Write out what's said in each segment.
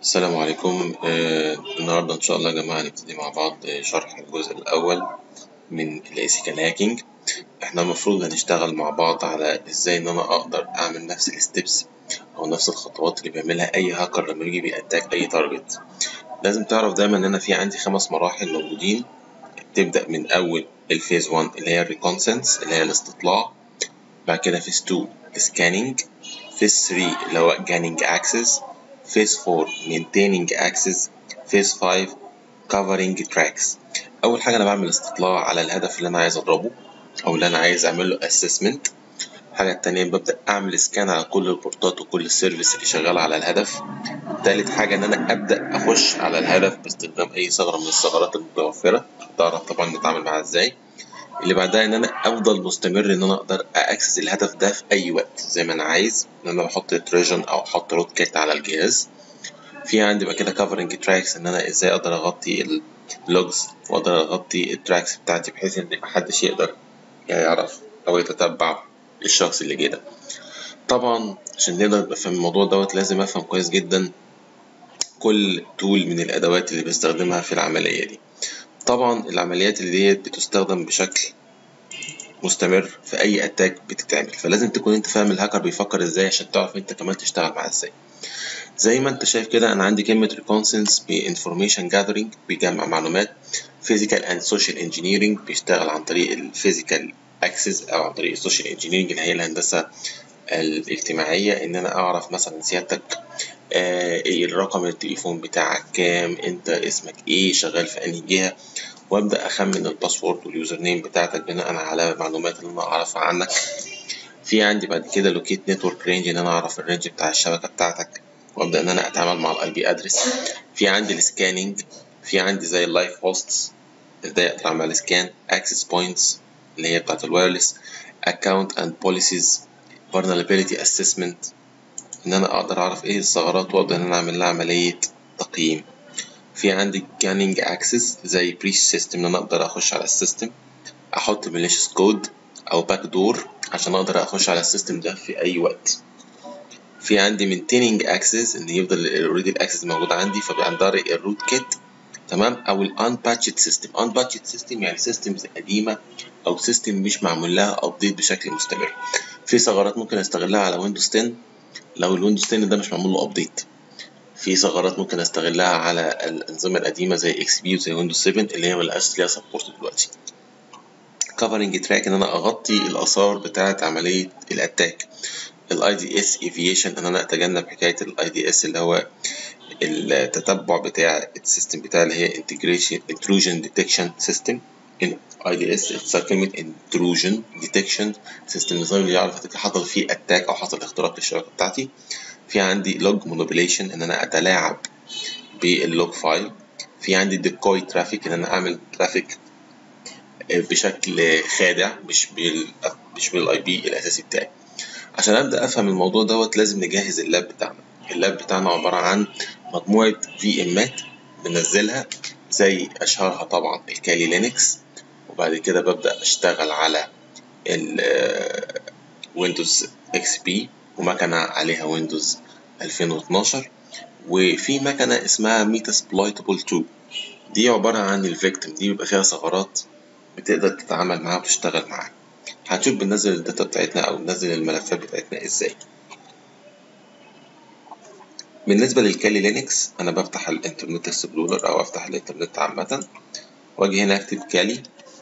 السلام عليكم آه، النهاردة إن شاء الله يا جماعة هنبتدي مع بعض آه، شرح الجزء الأول من الاسيكال هاكينج احنا المفروض هنشتغل مع بعض على ازاي ان انا اقدر اعمل نفس الستبس او نفس الخطوات اللي بيعملها اي هاكر لما يجي بيأتاك اي تارجت لازم تعرف دايما ان انا في عندي خمس مراحل موجودين تبدأ من اول الفيز 1 اللي هي الريكونسنس اللي هي الاستطلاع بعد كده فيز 2 السكاننج فيز 3 اللي هو جانينج اكسس فيز 4 maintaining access فيز 5 covering tracks اول حاجه انا بعمل استطلاع على الهدف اللي انا عايز اضربه او اللي انا عايز اعمل له assessment الحاجه التانية ببدا اعمل سكان على كل البورتات وكل السيرفيس اللي شغاله على الهدف تالت حاجه ان انا ابدا اخش على الهدف باستخدام اي ثغره من الثغرات المتوفره تعرف طبعا نتعامل معاها ازاي اللي بعدها ان انا افضل مستمر ان انا اقدر اكسس الهدف ده في اي وقت زي ما انا عايز ان انا بحط تريجن او احط روت كات على الجهاز في عندي بقى كده كفرنج تراكس ان انا ازاي اقدر اغطي اللوجز واقدر اغطي التراكس بتاعتي بحيث ان محدش يقدر يعرف او يتتبع الشخص اللي جه ده طبعا عشان نقدر نفهم الموضوع دوت لازم افهم كويس جدا كل تول من الادوات اللي بستخدمها في العمليه دي طبعا العمليات اللي ديت بتستخدم بشكل مستمر في اي اتاك بتتعمل فلازم تكون انت فاهم الهاكر بيفكر ازاي عشان تعرف انت كمان تشتغل معاه ازاي زي ما انت شايف كده انا عندي كلمة reconnaissance ب information gathering بيجمع معلومات physical and social engineering بيشتغل عن طريق الفيزيكال access او عن طريق السوشيال انجينيرنج اللي هي الهندسة الاجتماعية ان انا اعرف مثلا سيادتك آه ايه الرقم التليفون بتاعك كام انت اسمك ايه شغال في انهي جهة وابدا اخمن الباسورد واليوزر نيم بتاعتك بناء على المعلومات اللي انا اعرفها عنك في عندي بعد كده لوكيت نتورك رينج ان انا اعرف الرينج بتاع الشبكة بتاعتك وابدا ان انا اتعامل مع الاي بي ادرس في عندي السكاننج في عندي زي اللايف هوستس ازاي اقدر اعمل سكان اكسس بوينتس اللي هي بتاعت الوايرلس اكونت اند بوليسيز vulnerability assessment ان انا اقدر اعرف ايه الثغرات واقدر ان انا اعمل لها عمليه تقييم في عندي جانينج اكسس زي بريش سيستم ان انا اقدر اخش على السيستم احط malicious كود او باك دور عشان اقدر اخش على السيستم ده في اي وقت في عندي maintaining access ان يفضل اوريدي الاكسس موجود عندي فبقى عندي الروت كيت تمام او ال unpatched system unpatched system يعني systems قديمه او system مش معمول لها update بشكل مستمر في ثغرات ممكن استغلها على ويندوز 10 لو الويندوز 10 ده مش معمول له ابديت في ثغرات ممكن استغلها على الانظمه القديمه زي اكس بي وزي ويندوز 7 اللي هي ملقاش ليها سبورت دلوقتي كفرنج تراك ان انا اغطي الاثار بتاعه عمليه الاتاك الاي دي اس ايفيشن ان انا اتجنب حكايه الاي دي اس اللي هو التتبع بتاع السيستم بتاع اللي هي انتجريشن intrusion detection system اي دي اس اختصار كلمه intrusion detection system نظام اللي يعرف حصل فيه اتاك او حصل اختراق للشبكه بتاعتي في عندي لوج manipulation ان انا اتلاعب باللوج فايل في عندي ديكوي ترافيك ان انا اعمل ترافيك بشكل خادع مش بال مش بالاي بي الاساسي بتاعي عشان ابدا افهم الموضوع دوت لازم نجهز اللاب بتاعنا اللاب بتاعنا عباره عن مجموعه في امات بنزلها زي اشهرها طبعا الكالي لينكس وبعد كده ببدا اشتغل على ويندوز اكس بي ومكنه عليها ويندوز 2012 وفي مكنه اسمها ميتا سبلايتبل 2 دي عباره عن الفيكتيم دي بيبقى فيها ثغرات بتقدر تتعامل معاها وتشتغل معاها هنشوف بننزل الداتا بتاعتنا او ننزل الملفات بتاعتنا ازاي بالنسبه للكالي لينكس انا بفتح الانترنت اكسبلورر او افتح الانترنت عامه واجي هنا اكتب كالي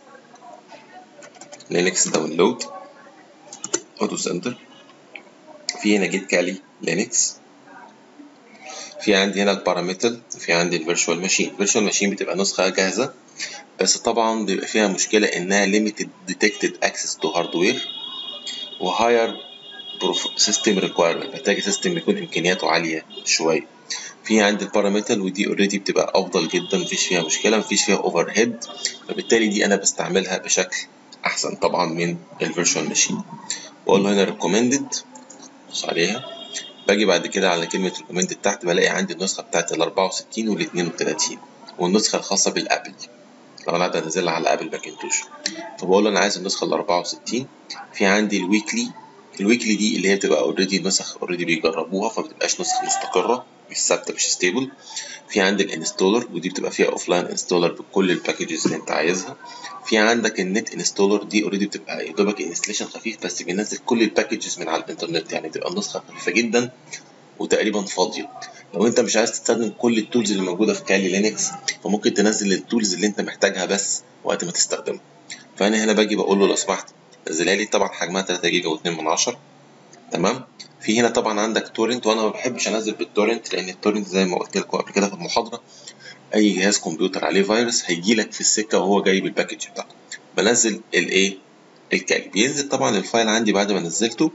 لينكس داونلود ادوس انتر في هنا جيت كالي لينكس في عندي هنا البارامتر في عندي الفيرتشوال ماشين الفيرتشوال ماشين بتبقى نسخه جاهزه بس طبعا بيبقى فيها مشكله انها limited detected access to hardware و higher system requirement محتاج سيستم يكون امكانياته عاليه شويه في عندي البارامتر ودي اوريدي بتبقى افضل جدا مفيش فيها مشكله مفيش فيها اوفر هيد فبالتالي دي انا بستعملها بشكل احسن طبعا من الفيرتشوال ماشين بقول له هنا ريكومندد بص عليها باجي بعد كده على كلمه ريكومندد تحت بلاقي عندي النسخه بتاعت ال 64 وال 32 والنسخه الخاصه بالابل لو انا عايز انزلها على ابل باكنتوش فبقول له انا عايز النسخه ال 64 في عندي الويكلي الويكلي دي اللي هي بتبقى اوريدي نسخ اوريدي بيجربوها فمبتبقاش نسخ مستقره مش ثابته مش ستيبل في عندي الانستولر ودي بتبقى فيها اوف لاين انستولر بكل الباكجز اللي انت عايزها في عندك النت انستولر دي اوريدي بتبقى يا دوبك انستليشن خفيف بس بينزل كل الباكجز من على الانترنت يعني بتبقى النسخه خفيفه جدا وتقريبا فاضيه لو انت مش عايز تستخدم كل التولز اللي موجوده في كالي لينكس فممكن تنزل التولز اللي انت محتاجها بس وقت ما تستخدمها فانا هنا باجي بقول له لو سمحت نزلها لي طبعا حجمها 3 جيجا و2 من 10 تمام في هنا طبعا عندك تورنت وانا ما بحبش انزل بالتورنت لان التورنت زي ما قلت لكم قبل كده في المحاضره اي جهاز كمبيوتر عليه فيروس هيجي لك في السكه وهو جاي بالباكج بتاعته بنزل الايه الكالي بينزل طبعا الفايل عندي بعد ما نزلته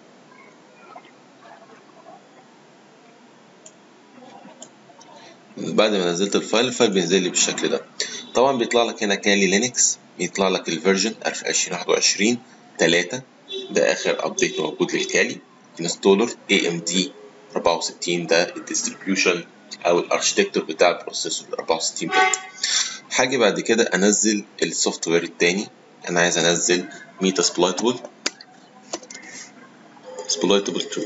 بعد ما نزلت الفايل الفايل بينزل لي بالشكل ده طبعا بيطلع لك هنا كالي لينكس بيطلع لك الفيرجن 2021 3 ده اخر ابديت موجود للكالي انستولر اي ام دي 64 ده الديستريبيوشن او الاركتكتور بتاع البروسيسور 64 بت حاجه بعد كده انزل السوفت وير التاني انا عايز انزل ميتا سبلايتبل سبلايتبل 2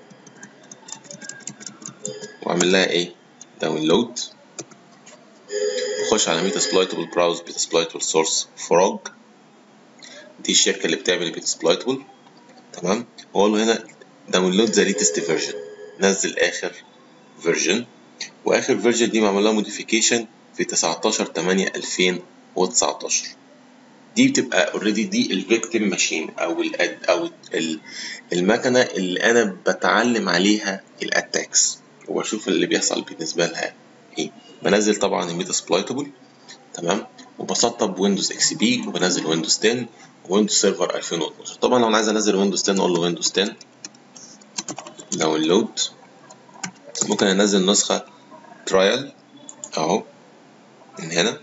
واعمل لها ايه داونلود بخش على ميتا سبلايتبل براوز ميتا سبلايتبل سورس فروج دي الشركه اللي بتعمل ميتا سبلايتبل تمام واقول له هنا داونلود ذا ليتست فيرجن نزل اخر فيرجن واخر فيرجن دي معمول لها موديفيكيشن في 19 8 2019 دي بتبقى اوريدي دي الفيكتيم ماشين او ال او ال المكنه اللي انا بتعلم عليها الاتاكس واشوف اللي بيحصل بالنسبه لها ايه بنزل طبعا الميتا سبلايتبل تمام وبسطب ويندوز اكس بي وبنزل ويندوز 10 ويندوز سيرفر 2012 طبعا لو انا عايز انزل ويندوز 10 اقول له ويندوز 10 داونلود ممكن انزل نسخه ترايل اهو من هنا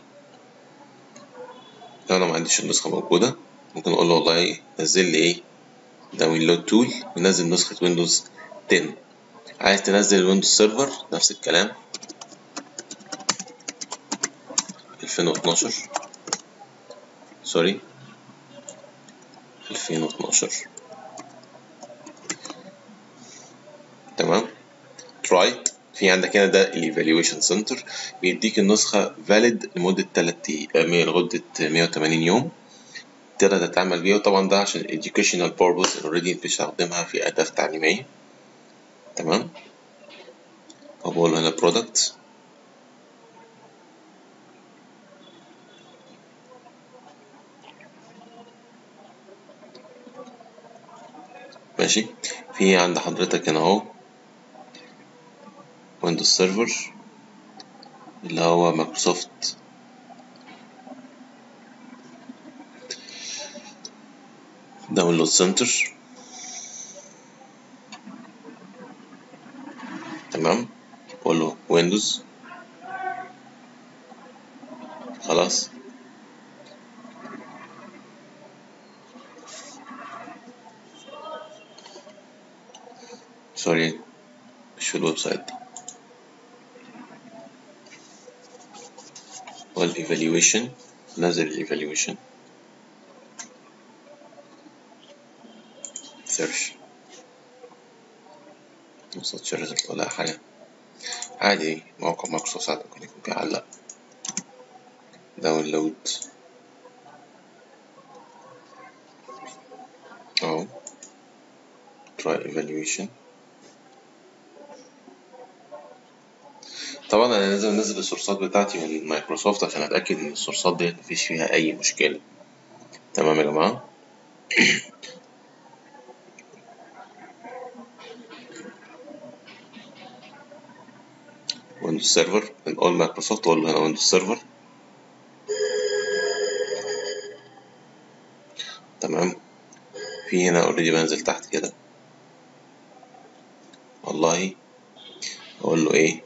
لو انا ما عنديش النسخه موجوده ممكن اقول له والله نزل لي ايه داونلود تول ونزل نسخه ويندوز 10 عايز تنزل الويندوز سيرفر نفس الكلام 2012 سوري 2012 تمام ترايت في عندك هنا ده الايفالويشن سنتر بيديك النسخه فاليد لمده 3 لمده 180 يوم تقدر تتعامل بيها وطبعا ده عشان educational purpose اوريدي بتستخدمها في اهداف تعليميه تمام وبقول هنا product ماشي في عند حضرتك هنا اهو ويندوز سيرفر اللي هو مايكروسوفت داونلود سنتر تمام اقول له ويندوز خلاص سوري مش في الويب سايت دي والايفالويشن نزل الايفالويشن سيرش موصلتش ريزلت ولا حاجة عادي موقع مايكروسوفت ساعات ممكن يكون بيعلق داونلود اهو try evaluation طبعا انا لازم انزل السورسات بتاعتي من مايكروسوفت عشان اتاكد ان السورسات ديت مفيش فيها اي مشكله تمام يا جماعه ويندوز سيرفر نقول مايكروسوفت واقول له هنا ويندوز سيرفر تمام في هنا اوريدي بنزل تحت كده والله اقول له ايه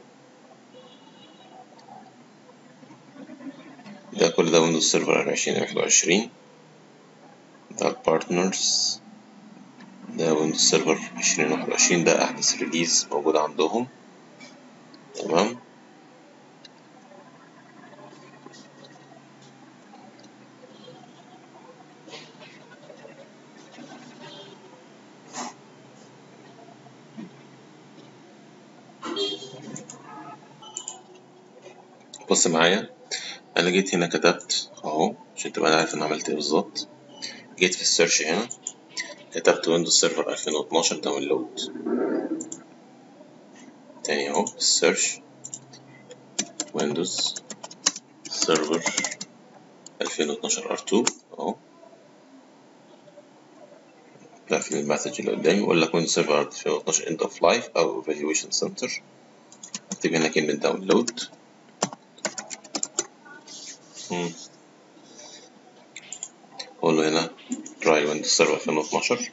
ده كل ده ويندوز سيرفر عشرين واحد وعشرين ده البارتنرز ده ويندوز سيرفر عشرين واحد وعشرين ده أحدث ريليز موجود عندهم تمام بص معايا انا جيت هنا كتبت اهو عشان تبقى انا عارف انا عملت ايه بالظبط جيت في السيرش هنا كتبت ويندوز سيرفر 2012 داونلود تاني اهو السيرش ويندوز سيرفر 2012 R2 اهو لا في المسج اللي قدامي يقول لك ويندوز سيرفر 2012 end of life او evaluation center اكتب هنا كلمة داونلود اقول له هنا try ويندوز سيرفر 2012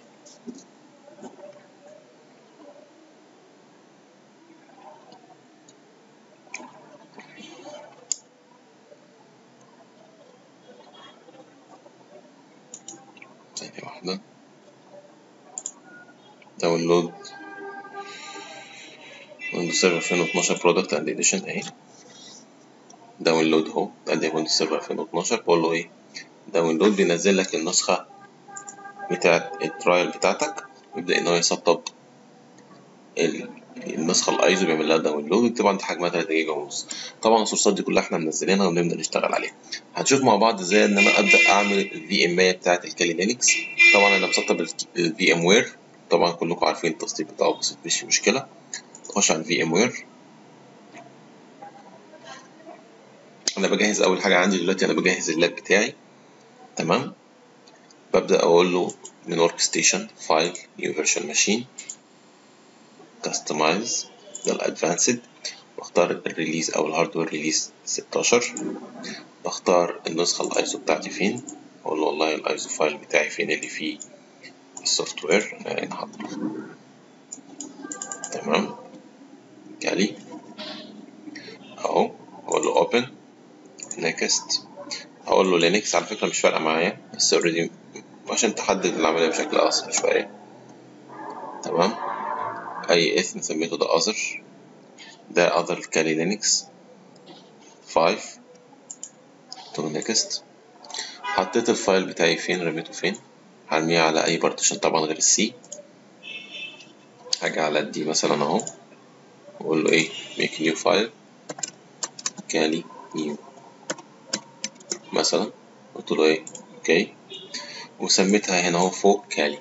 ثانية واحدة داونلود ويندوز سيرفر 2012 برودكت اند اديشن اهي داونلود اهو ادي ويندوز سيرفر 2012 بقول له ايه داونلود بينزل لك النسخة بتاعة الترايل بتاعتك يبدأ إن هو يسطب النسخة الأيزو بيعمل لها داونلود طبعا دي حجمها 3 جيجا ونص طبعا السورسات دي كلها احنا منزلينها ونبدأ نشتغل عليها هنشوف مع بعض ازاي ان انا ابدأ اعمل الفي ام بتاعة الكالي لينكس طبعا انا مسطب الفي ام وير طبعا كلكم عارفين التسطيب بتاعه بسيط مش مشكلة نخش على الفي ام وير انا بجهز اول حاجة عندي دلوقتي انا بجهز اللاب بتاعي تمام ببدأ أقول له من ورك ستيشن فايل نيو فيرشن ماشين كاستمايز ده الادفانسد بختار الريليز أو الهاردوير ريليز 16 بختار النسخة الايزو بتاعتي فين أقول له والله الايزو فايل بتاعي فين اللي فيه السوفت وير أنا حاطه تمام جالي أهو أقول له open next هقول له لينكس على فكرة مش فارقة معايا بس اوريدي عشان تحدد العملية بشكل أسهل شوية تمام أي اسم سميته ده other ده other كالي لينكس 5 تو next حطيت الفايل بتاعي فين رميته فين هرميه على أي بارتيشن طبعا غير السي هاجي على الدي مثلا أهو وأقول له إيه make new file كالي new مثلا قلت له ايه اوكي وسميتها هنا اهو فوق كالي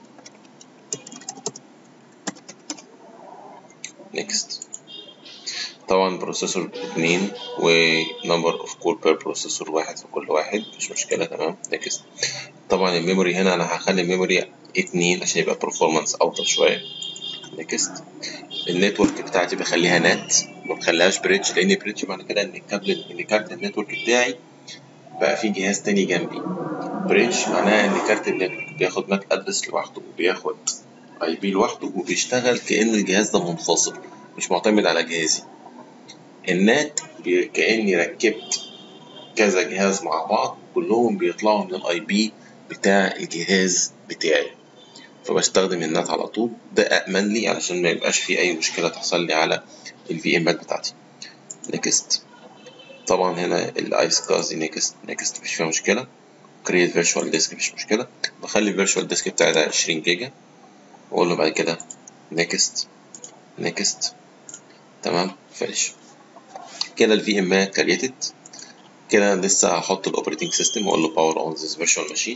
نيكست طبعا بروسيسور اتنين ونمبر اوف كور بير بروسيسور واحد في كل واحد مش مشكلة تمام نيكست طبعا الميموري هنا انا هخلي الميموري اتنين عشان يبقى performance افضل شوية نيكست النتورك بتاعتي بخليها نت ما بخليهاش بريدج لان بريدج معنى كده ان الكابل ان كارت النتورك بتاعي بقى في جهاز تاني جنبي بريدج معناها ان كارت النتورك بياخد ماك ادرس لوحده وبياخد اي بي لوحده وبيشتغل كأن الجهاز ده منفصل مش معتمد على جهازي النات كأني ركبت كذا جهاز مع بعض كلهم بيطلعوا من الاي بي بتاع الجهاز بتاعي فبستخدم النات على طول ده أأمن لي علشان ما يبقاش في أي مشكلة تحصل لي على الفي امات بتاعتي نيكست طبعا هنا الايس كاز نيكست نيكست مفيش فيها مشكلة كريت فيرتشوال ديسك مفيش مشكلة بخلي الفيرتشوال ديسك بتاعي ده 20 جيجا واقول له بعد كده نيكست نيكست تمام فينيش كده الفي ام كريتد كده لسه هحط الاوبريتنج سيستم واقول له باور اون ذيس فيرتشوال ماشين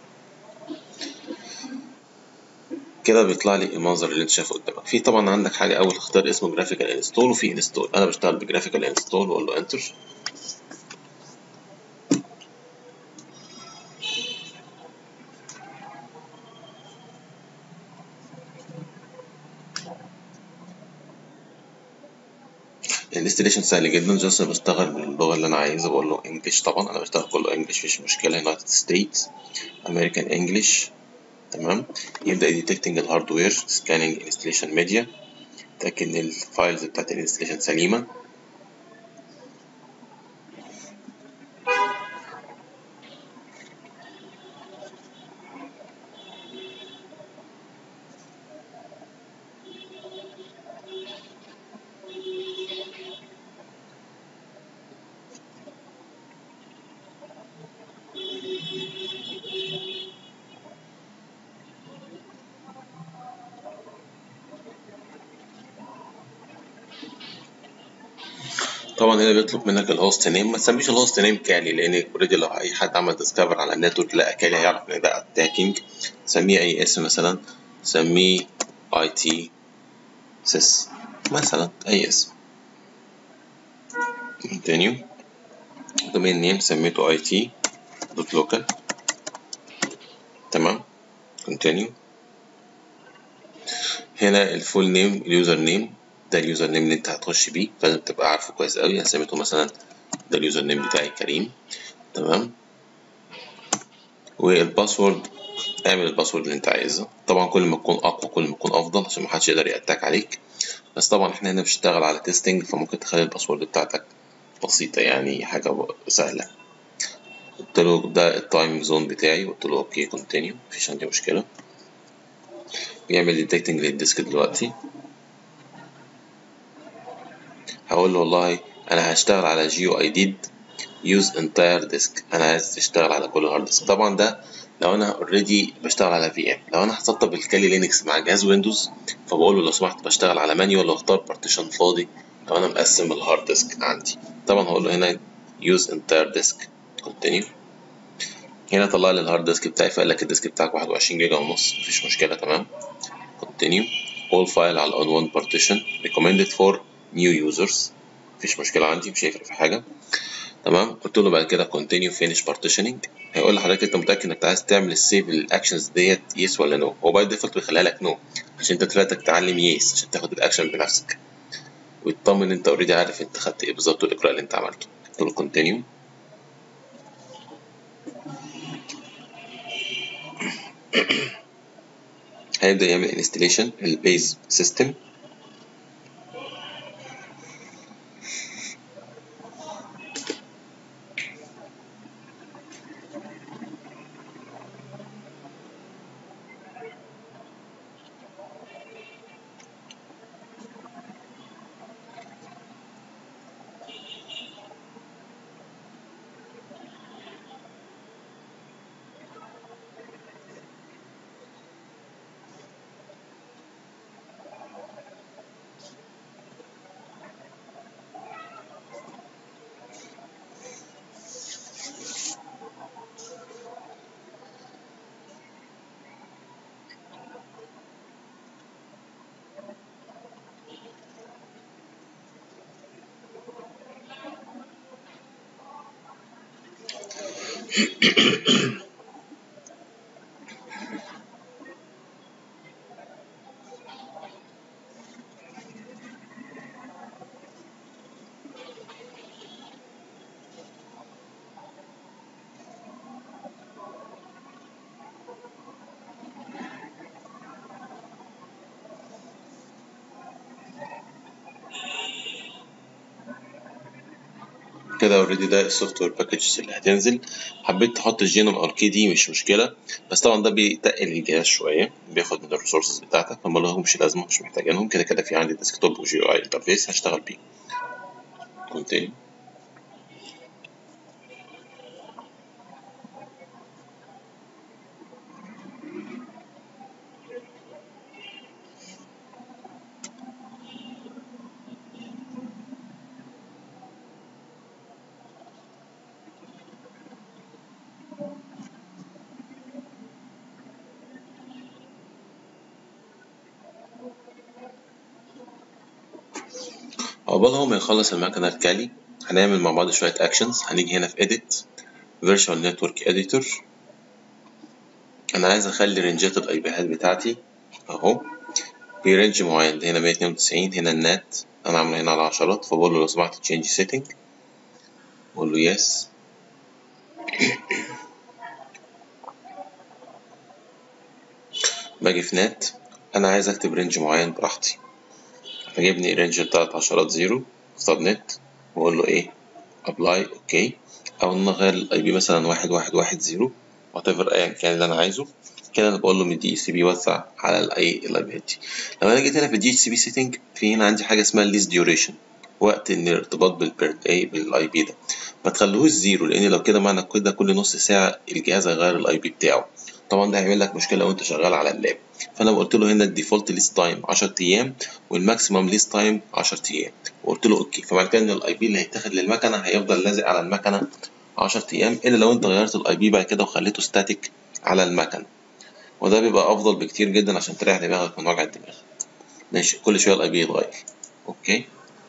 كده بيطلع لي المنظر اللي انت شايفه قدامك في طبعا عندك حاجه اول اختار اسمه جرافيكال انستول وفي انستول انا بشتغل بجرافيكال انستول واقول له انتر الانستليشن سهل جدا جاست بشتغل باللغه اللي انا عايزها بقول له انجلش طبعا انا بشتغل كله انجلش مفيش مشكله يونايتد ستيتس امريكان انجلش تمام يبدا يديتكتنج الهاردوير سكاننج انستليشن ميديا تاكد ان الفايلز بتاعت الانستليشن سليمه طبعا هنا بيطلب منك الهوست نيم ما تسميش الهوست نيم كالي لان اوريدي لو اي حد عمل ديسكفر على النتورك لقى كالي هيعرف ان ده اتاكينج سميه اي اسم مثلا سميه اي تي سيس مثلا اي اسم continue domain name سميته اي تي دوت لوكال تمام continue هنا الفول نيم اليوزر نيم ده اليوزر نيم اللي انت هتخش بيه لازم تبقى عارفه كويس قوي انا سميته مثلا ده اليوزر نيم بتاعي كريم تمام والباسورد اعمل الباسورد اللي انت عايزه طبعا كل ما تكون اقوى كل ما تكون افضل عشان محدش يقدر يأتاك عليك بس طبعا احنا هنا بنشتغل على تيستنج فممكن تخلي الباسورد بتاعتك بسيطة يعني حاجة سهلة قلت له ده التايم زون بتاعي قلت له اوكي كونتينيو مفيش عندي مشكلة بيعمل ديتكتنج للديسك دلوقتي هقول له والله انا هشتغل على جيو اي ديد يوز انتاير ديسك انا عايز اشتغل على كل هارد ديسك طبعا ده لو انا اوريدي بشتغل على في ام لو انا هسطب الكالي لينكس مع جهاز ويندوز فبقول له لو سمحت بشتغل على مانيوال واختار بارتيشن فاضي لو انا مقسم الهارد ديسك عندي طبعا هقول له هنا يوز انتاير ديسك كونتينيو هنا طلع لي الهارد ديسك بتاعي فقال لك الديسك بتاعك 21 جيجا ونص مفيش مشكله تمام كونتينيو all file على on one partition recommended for new users مفيش مشكله عندي مش هيفرق في حاجه تمام قلت له بعد كده continue finish partitioning هيقول لحضرتك انت متاكد انك عايز تعمل السيف الاكشنز ديت يس ولا نو هو باي ديفولت بيخليها لك نو عشان انت طلعتك تعلم يس عشان تاخد الاكشن بنفسك ويطمن انت اوريدي عارف انت خدت ايه بالظبط والاجراء اللي انت عملته قلت له continue هيبدأ يعمل انستليشن البيز سيستم كده اوريدي ده السوفت وير باكجز اللي هتنزل حبيت تحط الجينوم او الكي دي مش مشكله بس طبعا ده بيتقل الجهاز شويه بياخد من الريسورسز بتاعتك فما لهمش لازمه مش محتاجينهم كده كده في عندي ديسكتوب وجي يو اي انترفيس هشتغل بيه كونتينيو عقبال هو ما يخلص المكنة الكالي هنعمل مع بعض شوية أكشنز هنيجي هنا في Edit Virtual Network Editor أنا عايز أخلي رينجات الأي بيهات بتاعتي أهو برينج معين ده هنا 192 هنا النات أنا عامله هنا على عشرات فبقول له لو سمحت change setting بقول له yes باجي في نات أنا عايز أكتب رينج معين براحتي فجيبني رينج بتاعت عشرات زيرو اختار نت واقول له ايه ابلاي اوكي او نغير الاي بي مثلا واحد واحد واحد زيرو وات ايفر ايا كان اللي انا عايزه كده انا بقول له من دي سي بي وسع على الاي الاي بي دي لو انا جيت هنا في الدي اتش سي بي سيتنج في هنا عندي حاجه اسمها الليست ديوريشن وقت ان الارتباط بالبيرد اي بالاي بي ده ما تخليهوش زيرو لان لو كده معنى كده كل نص ساعه الجهاز هيغير الاي بي بتاعه طبعا ده هيعمل لك مشكله لو انت شغال على اللاب فانا قلت له هنا الديفولت ليست تايم 10 ايام والماكسيمم ليست تايم 10 ايام وقلت له اوكي فمعنى كده ان الاي بي اللي هيتاخد للمكنه هيفضل لازق على المكنه 10 ايام الا لو انت غيرت الاي بي بعد كده وخليته ستاتيك على المكنه وده بيبقى افضل بكتير جدا عشان تريح دماغك من وجع الدماغ ماشي كل شويه الاي بي يتغير اوكي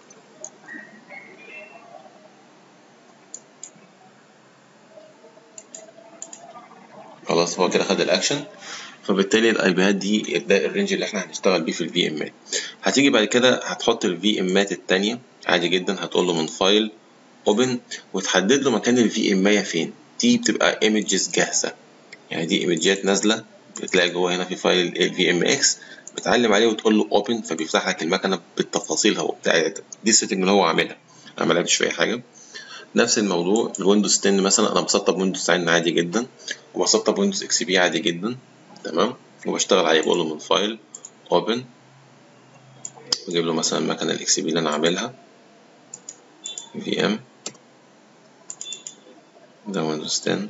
خلاص هو كده خد الاكشن فبالتالي الاي بيات دي ده الرينج اللي احنا هنشتغل بيه في الفي امات هتيجي بعد كده هتحط الفي امات التانية عادي جدا هتقول له من فايل اوبن وتحدد له مكان الفي امايه فين دي بتبقى ايمجز جاهزه يعني دي ايمجات نازله بتلاقي جوه هنا في فايل الفي ام اكس بتعلم عليه وتقول له اوبن فبيفتح لك المكنه بالتفاصيل هو بتاعتها دي السيتنج اللي هو عاملها انا ما لعبتش في اي حاجه نفس الموضوع الويندوز 10 مثلا انا بسطب ويندوز 10 عادي جدا وبسطب ويندوز اكس بي عادي جدا تمام وبشتغل عليه بقول له من فايل اوبن واجيب له مثلا المكنه الاكس بي اللي انا عاملها في ام ده ويندوز 10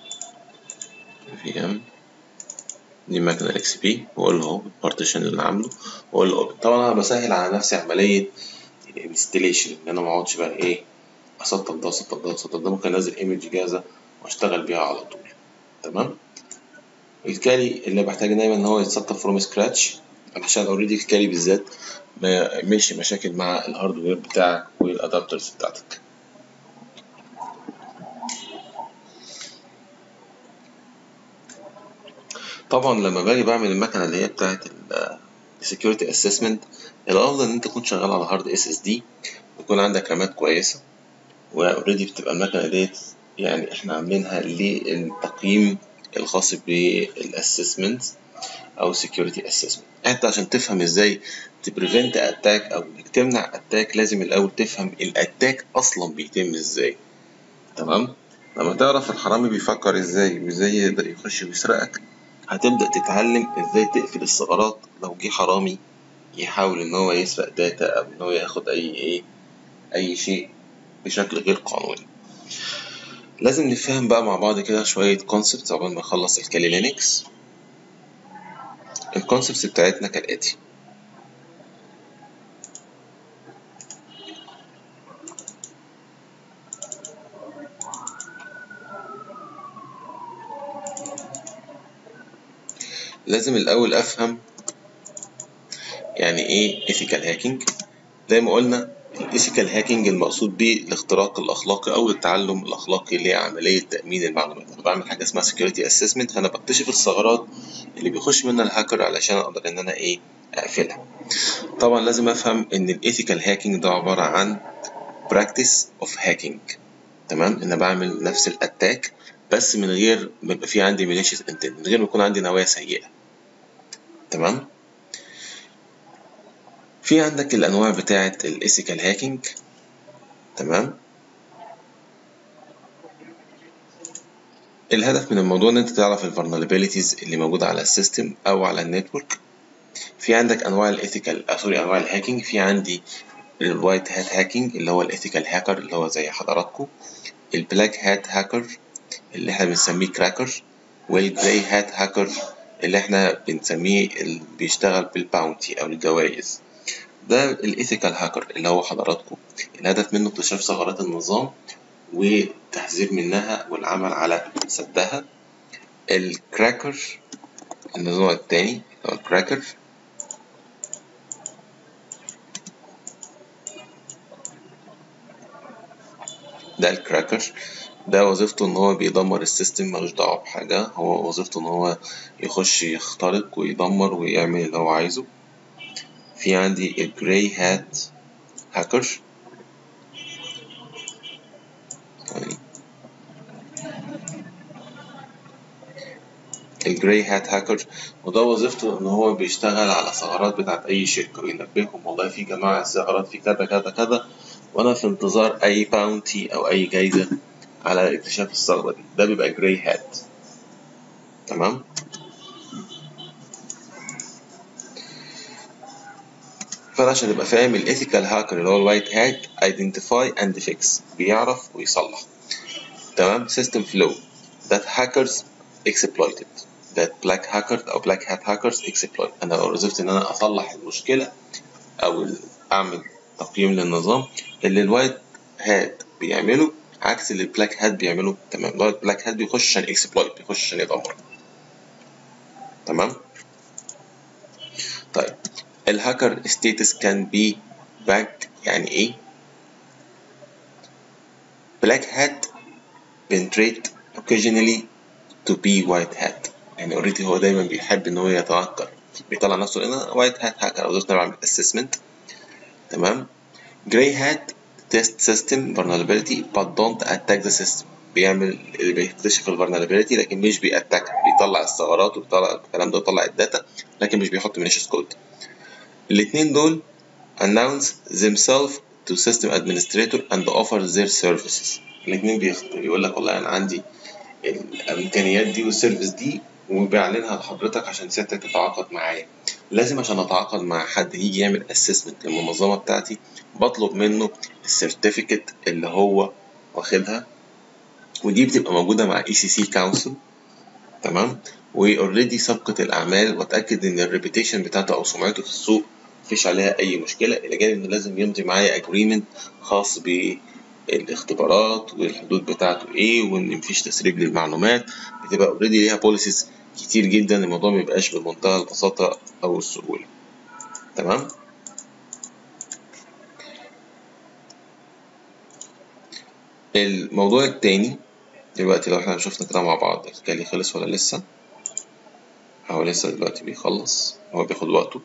في ام دي مكنه الاكس بي واقول له اهو البارتيشن اللي عامله واقول له اوبن طبعا انا بسهل على نفسي عمليه الانستليشن ان انا ما اقعدش بقى ايه اسطب ده اسطب ده اسطب ده ممكن انزل ايمج جاهزه واشتغل بيها على طول تمام الكالي اللي بحتاج دايما ان هو يتسطب فروم سكراتش عشان اوريدي الكالي بالذات ما يعملش مشاكل مع الهاردوير بتاعك والادابترز بتاعتك طبعا لما باجي بعمل المكنه اللي هي بتاعت السكيورتي اسسمنت الافضل ان انت تكون شغال على هارد اس اس دي ويكون عندك رامات كويسه واوريدي بتبقى المكنه ديت يعني احنا عاملينها للتقييم الخاص بالاسسمنت او security assessment انت عشان تفهم ازاي تبريفنت اتاك او انك تمنع اتاك لازم الاول تفهم الاتاك اصلا بيتم ازاي تمام لما تعرف الحرامي بيفكر ازاي وازاي يقدر يخش ويسرقك هتبدا تتعلم ازاي تقفل الثغرات لو جه حرامي يحاول ان هو يسرق داتا او ان هو ياخد اي ايه اي شيء بشكل غير قانوني لازم نفهم بقى مع بعض كده شوية كونسبتس عقبال ما نخلص الكالي لينكس الكونسبتس بتاعتنا كالآتي لازم الأول أفهم يعني إيه ethical hacking زي ما قلنا الايثيكال هاكينج المقصود به الاختراق الاخلاقي او التعلم الاخلاقي لعمليه تامين المعلومات انا بعمل حاجه اسمها سكيورتي اسسمنت فانا بكتشف الثغرات اللي بيخش منها الهاكر علشان اقدر ان انا ايه اقفلها طبعا لازم افهم ان الايثيكال هاكينج ده عباره عن براكتس اوف هاكينج تمام ان انا بعمل نفس الاتاك بس من غير ما يبقى في عندي malicious intent من غير ما يكون عندي نوايا سيئه تمام في عندك الانواع بتاعه الايثيكال هاكينج تمام الهدف من الموضوع ان انت تعرف الفولنربيليتيز اللي موجوده على السيستم او على النتورك في عندك انواع الايثيكال سوري انواع الهاكينج في عندي الوايت هات هاكينج اللي هو الايثيكال هاكر اللي هو زي حضراتكم البلاك هات هاكر اللي احنا بنسميه كراكر والجراي هات هاكر اللي احنا بنسميه اللي بيشتغل بالباونتي او الجوائز ده الايثيكال هاكر اللي هو حضراتكم الهدف منه اكتشاف ثغرات النظام والتحذير منها والعمل على سدها الكراكر النوع التاني هو الكراكر ده الكراكر ده وظيفته ان هو بيدمر السيستم ملوش دعوه بحاجه هو وظيفته ان هو يخش يخترق ويدمر ويعمل اللي هو عايزه في عندي الجراي هات هاكر الجراي هات هاكر وده وظيفته ان هو بيشتغل على ثغرات بتاعت اي شركه وينبههم والله في جماعه الثغرات في كذا كذا كذا وانا في انتظار اي باونتي او اي جايزه على اكتشاف الثغره دي ده بيبقى جراي هات تمام فانا عشان ابقى فاهم الايثيكال هاكر اللي هو الوايت هاك identify and fix بيعرف ويصلح تمام system flow that hackers exploited that black hackers أو black hat hackers exploit أنا لو وظيفتي إن أنا أصلح المشكلة أو أعمل تقييم للنظام اللي الوايت هات بيعمله عكس اللي البلاك هات بيعمله تمام الوايت بلاك هات بيخش عشان اكسبلويت بيخش عشان يدمر تمام طيب الهاكر ستيتس كان بي باك يعني ايه black hat penetrate occasionally to be white hat يعني اوريدي هو دايما بيحب ان هو يتنكر بيطلع نفسه انا وايت هات هاكر او دوت بعمل اسسمنت تمام جراي هات test system vulnerability but don't attack the system بيعمل بيكتشف الفولنربيلتي لكن مش بيأتاك بيطلع الثغرات وبيطلع الكلام ده ويطلع الداتا لكن مش بيحط malicious code الاثنين دول announce themselves to system administrator and offer their services الاثنين بيقول لك والله انا عندي الامكانيات دي والسيرفيس دي وبيعلنها لحضرتك عشان سيادتك تتعاقد معايا لازم عشان اتعاقد مع حد يجي يعمل اسسمنت للمنظمه بتاعتي بطلب منه السيرتيفيكت اللي هو واخدها ودي بتبقى موجوده مع اي سي سي كونسل تمام واوريدي سابقه الاعمال واتاكد ان الريبيتيشن بتاعته او سمعته في السوق مفيش عليها اي مشكله الى جانب انه لازم يمضي معايا اجريمنت خاص بالاختبارات والحدود بتاعته ايه وان مفيش تسريب للمعلومات بتبقى اوريدي ليها بوليسيز كتير جدا الموضوع ميبقاش بمنتهى البساطه او السهوله تمام الموضوع التاني دلوقتي لو احنا شفنا كده مع بعض الكالي خلص ولا لسه هو لسه دلوقتي بيخلص هو بياخد وقته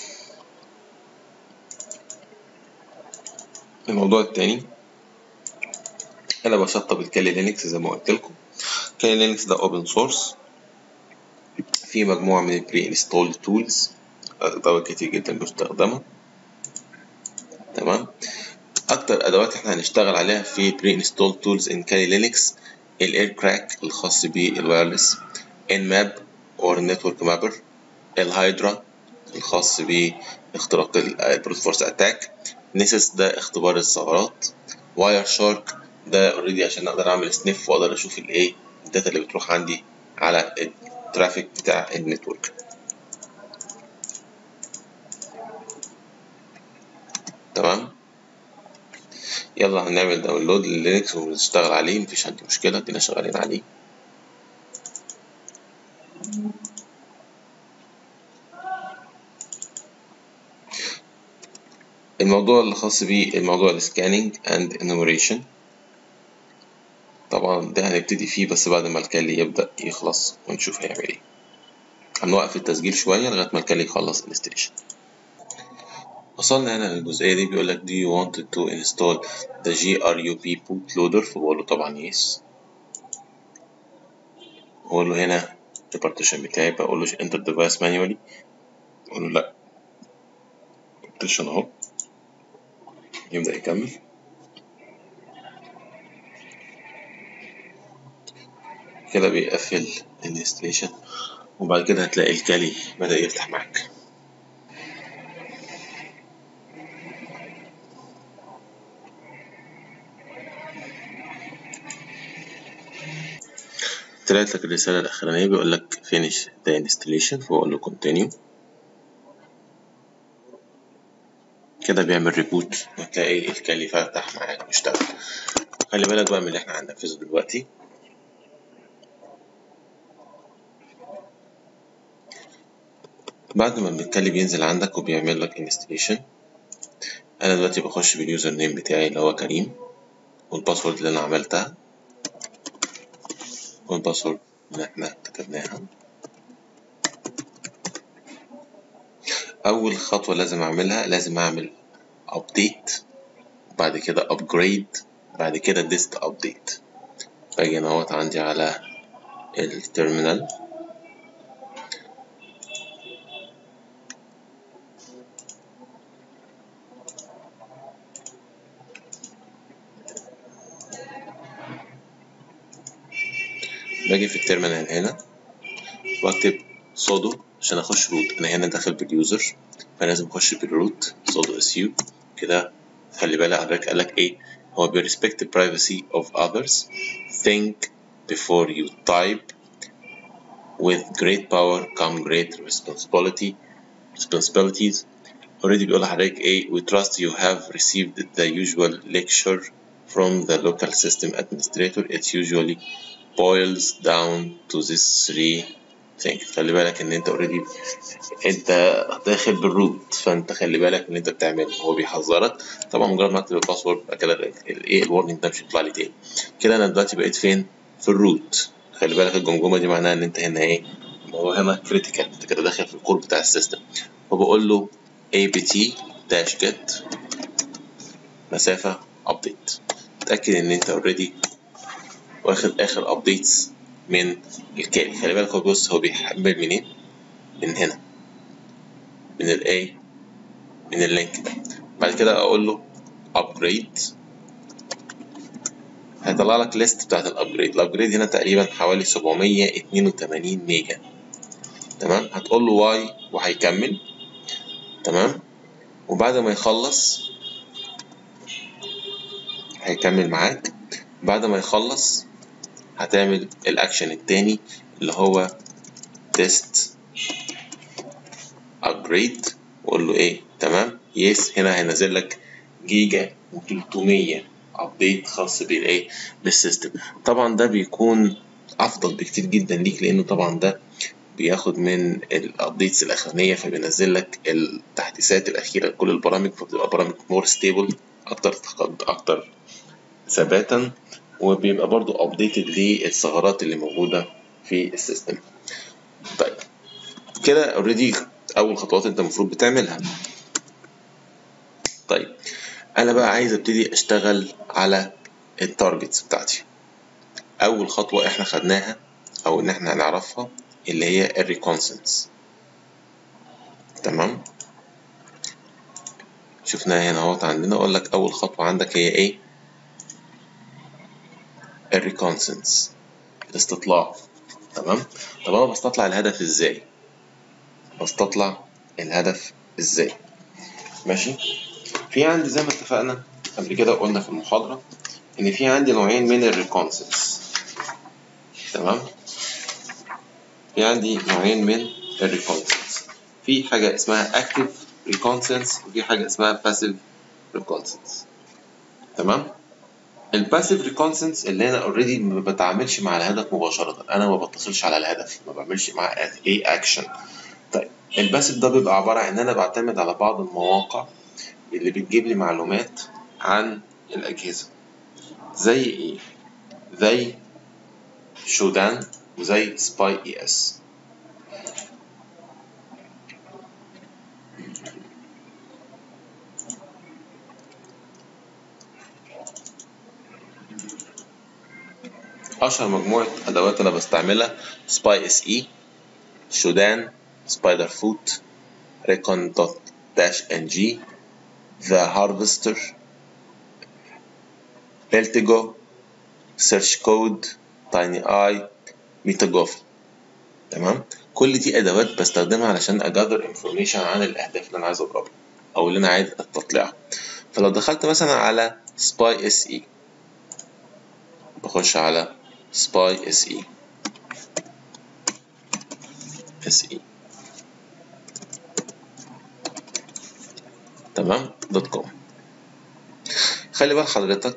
الموضوع التاني انا بسطب الكالي لينكس زي ما قلت لكم كالي لينكس ده اوبن سورس في مجموعة من البري انستول تولز ادوات كتير جدا مستخدمة تمام اكتر ادوات احنا هنشتغل عليها في بري انستول تولز ان كالي لينكس الاير كراك الخاص بالوايرلس ان ماب اور نتورك مابر الهايدرا الخاص باختراق البروت فورس اتاك نيسس ده اختبار الثغرات واير شارك ده اوريدي عشان اقدر اعمل سنيف واقدر اشوف الايه الداتا اللي بتروح عندي على الترافيك بتاع النتورك تمام يلا هنعمل داونلود للينكس ونشتغل عليه مفيش عندي مشكلة ادينا شغالين عليه الموضوع اللي خاص بيه الموضوع السكاننج اند انوميريشن طبعا ده هنبتدي فيه بس بعد ما الكالي يبدأ يخلص ونشوف هيعمل ايه هنوقف التسجيل شوية لغاية ما الكالي يخلص انستليشن وصلنا هنا للجزئية دي بيقول لك do you want to install the GRUB bootloader فبقول له طبعا yes بقول له هنا البارتيشن بتاعي بقول له enter device manually بقول له لا partition اهو يبدأ يكمل كده بيقفل الانستليشن وبعد كده هتلاقي الكالي بدأ يفتح معاك طلعت لك الرسالة الأخرانية بيقول لك finish the installation فبقول له continue كده بيعمل ريبوت وتلاقي الكالي فتح معاك واشتغل خلي بالك بقى من اللي احنا هننفذه دلوقتي بعد ما الكالي بينزل عندك وبيعمل لك انستليشن انا دلوقتي بخش باليوزر نيم بتاعي اللي هو كريم والباسورد اللي انا عملتها والباسورد اللي احنا كتبناها اول خطوة لازم اعملها لازم اعمل ابديت بعد كده ابجريد بعد كده ديست ابديت باجي اهوت عندي على التيرمينال باجي في التيرمينال هنا واكتب سودو عشان اخش روت انا هنا داخل باليوزر فلازم اخش بالروت سودو اس يو كده خلي بالك حضرتك قالك ايه هو بي respect the privacy of others think before you type with great power come great responsibility responsibilities already بيقول لحضرتك ايه we trust you have received the usual lecture from the local system administrator it usually boils down to these three things خلي بالك ان انت اوريدي انت داخل بالروت فانت خلي بالك ان انت بتعمل هو بيحذرك طبعا مجرد ما اكتب الباسورد يبقى كده الايه الورنينج ده مش هيطلع لي تاني كده انا دلوقتي بقيت فين في الروت خلي بالك الجمجمه دي معناها ان انت هنا ايه هو هنا كريتيكال انت كده داخل في الكور بتاع السيستم فبقول له apt dash get مسافه ابديت اتاكد ان انت اوريدي واخد اخر ابديتس من الكالي خلي بالك هو بص هو بيحمل منين من هنا من الاي من اللينك ده بعد كده اقول له upgrade هيطلع لك ليست بتاعت الابجريد الابجريد هنا تقريبا حوالي 782 ميجا تمام هتقول له واي وهيكمل تمام وبعد ما يخلص هيكمل معاك بعد ما يخلص هتعمل الاكشن التاني اللي هو تيست ابجريد وقول له ايه تمام يس هنا هينزل لك جيجا و300 ابديت خاص بالايه بالسيستم طبعا ده بيكون افضل بكتير جدا ليك لانه طبعا ده بياخد من الابديتس الاخرانيه فبينزل لك التحديثات الاخيره لكل البرامج فبتبقى برامج مور ستيبل اكتر اكتر ثباتا وبيبقى برضو ابديتد للثغرات اللي موجوده في السيستم طيب كده اوريدي اول خطوات انت المفروض بتعملها طيب انا بقى عايز ابتدي اشتغل على التارجتس بتاعتي اول خطوه احنا خدناها او ان احنا هنعرفها اللي هي الريكونسنس تمام شفناها هنا اهوت عندنا اقول لك اول خطوه عندك هي ايه الريكونسنس الاستطلاع تمام طب انا بستطلع الهدف ازاي بستطلع الهدف ازاي ماشي في عندي زي ما اتفقنا قبل كده قلنا في المحاضرة إن في عندي نوعين من الريكونسنس تمام في عندي نوعين من الريكونسنس في حاجة اسمها active reconnaissance وفي حاجة اسمها passive reconnaissance تمام الباسيف ريكونسنس اللي انا اوريدي ما بتعاملش مع الهدف مباشرة انا ما بتصلش على الهدف ما بعملش معاه ايه اكشن طيب الباسيف ده بيبقى عبارة عن ان انا بعتمد على بعض المواقع اللي بتجيب لي معلومات عن الأجهزة زي إيه؟ زي شودان وزي سباي إي إس أشهر مجموعة أدوات أنا بستعملها سباي إس إي شودان سبايدر فوت ريكون دوت داش إن جي ذا هارفستر التجو سيرش كود تايني اي ميتاجوفي تمام كل دي ادوات بستخدمها علشان اجذر انفورميشن عن الاهداف اللي انا عايز اضربها او اللي انا عايز استطلعها فلو دخلت مثلا على سباي اس اي بخش على سباي اس اي اس اي تمام دوت كوم خلي بال حضرتك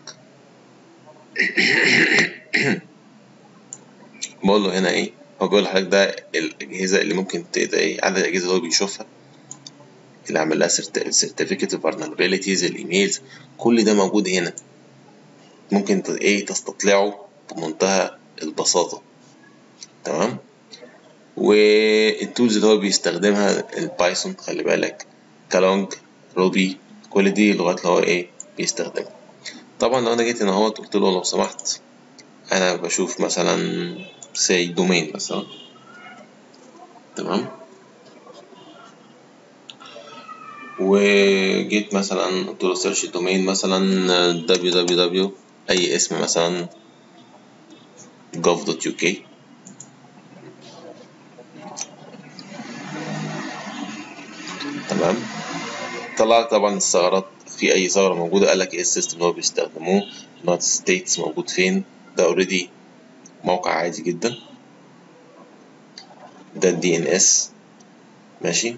بقول له هنا ايه هو بيقول لحضرتك ده الاجهزه اللي ممكن ده ايه عدد الاجهزه اللي هو بيشوفها اللي عمل لها سيرتيفيكت اوف فارنابيلتيز الايميلز كل ده موجود هنا ممكن ايه تستطلعه بمنتهى البساطه تمام والتولز اللي هو بيستخدمها البايثون خلي بالك كالونج روبي كل دي لغات اللي هو ايه بيستخدمها طبعا لو انا جيت هنا اهوت قلت له لو سمحت انا بشوف مثلا سي دومين مثلا تمام وجيت مثلا قلت له سيرش دومين مثلا www اي اسم مثلا gov.uk تمام طلع طبعا الثغرات في اي ثغره موجوده قال لك ايه السيستم اللي هو بيستخدموه نوت ستيتس موجود فين ده اوريدي موقع عادي جدا ده الدي ان اس ماشي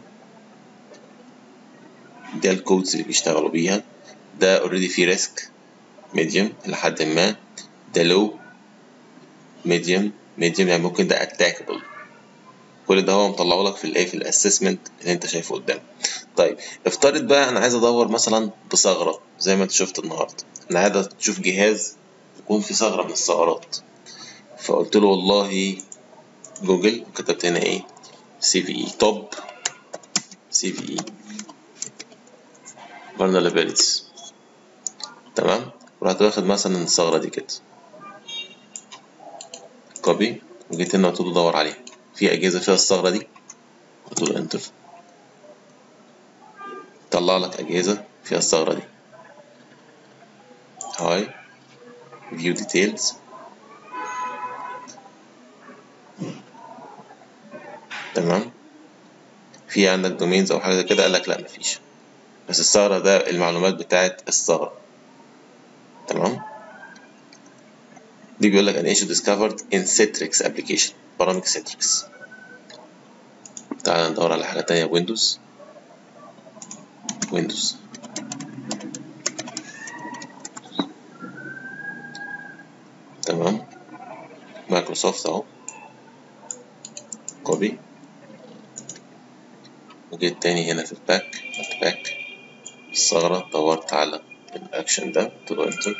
ده الكودز اللي بيشتغلوا بيها ده اوريدي فيه ريسك ميديوم لحد ما ده لو ميديوم ميديوم يعني ممكن ده اتاكبل كل ده هو مطلعه لك في الايه في الاسسمنت اللي انت شايفه قدامك طيب افترض بقى انا عايز ادور مثلا بثغره زي ما انت شفت النهارده انا عايز اشوف جهاز يكون فيه ثغره من الثغرات فقلت له والله جوجل وكتبت هنا ايه سي في اي توب سي في اي vulnerabilities تمام ورحت واخد مثلا الثغرة دي كده كوبي وجيت هنا قلت له دور عليها في أجهزة فيها الثغرة دي قلت له انتر طلع لك أجهزة فيها الثغرة دي هاي view details تمام في عندك دومينز او حاجه زي كده قال لك لا مفيش بس الثغره ده المعلومات بتاعت الثغره تمام دي بيقول لك an issue discovered in Citrix application برامج Citrix تعال ندور على حاجه تانية ويندوز ويندوز تمام مايكروسوفت اهو كوبي وجيت تاني هنا في الباك عملت باك الثغرة دورت على الأكشن ده قلت له انتر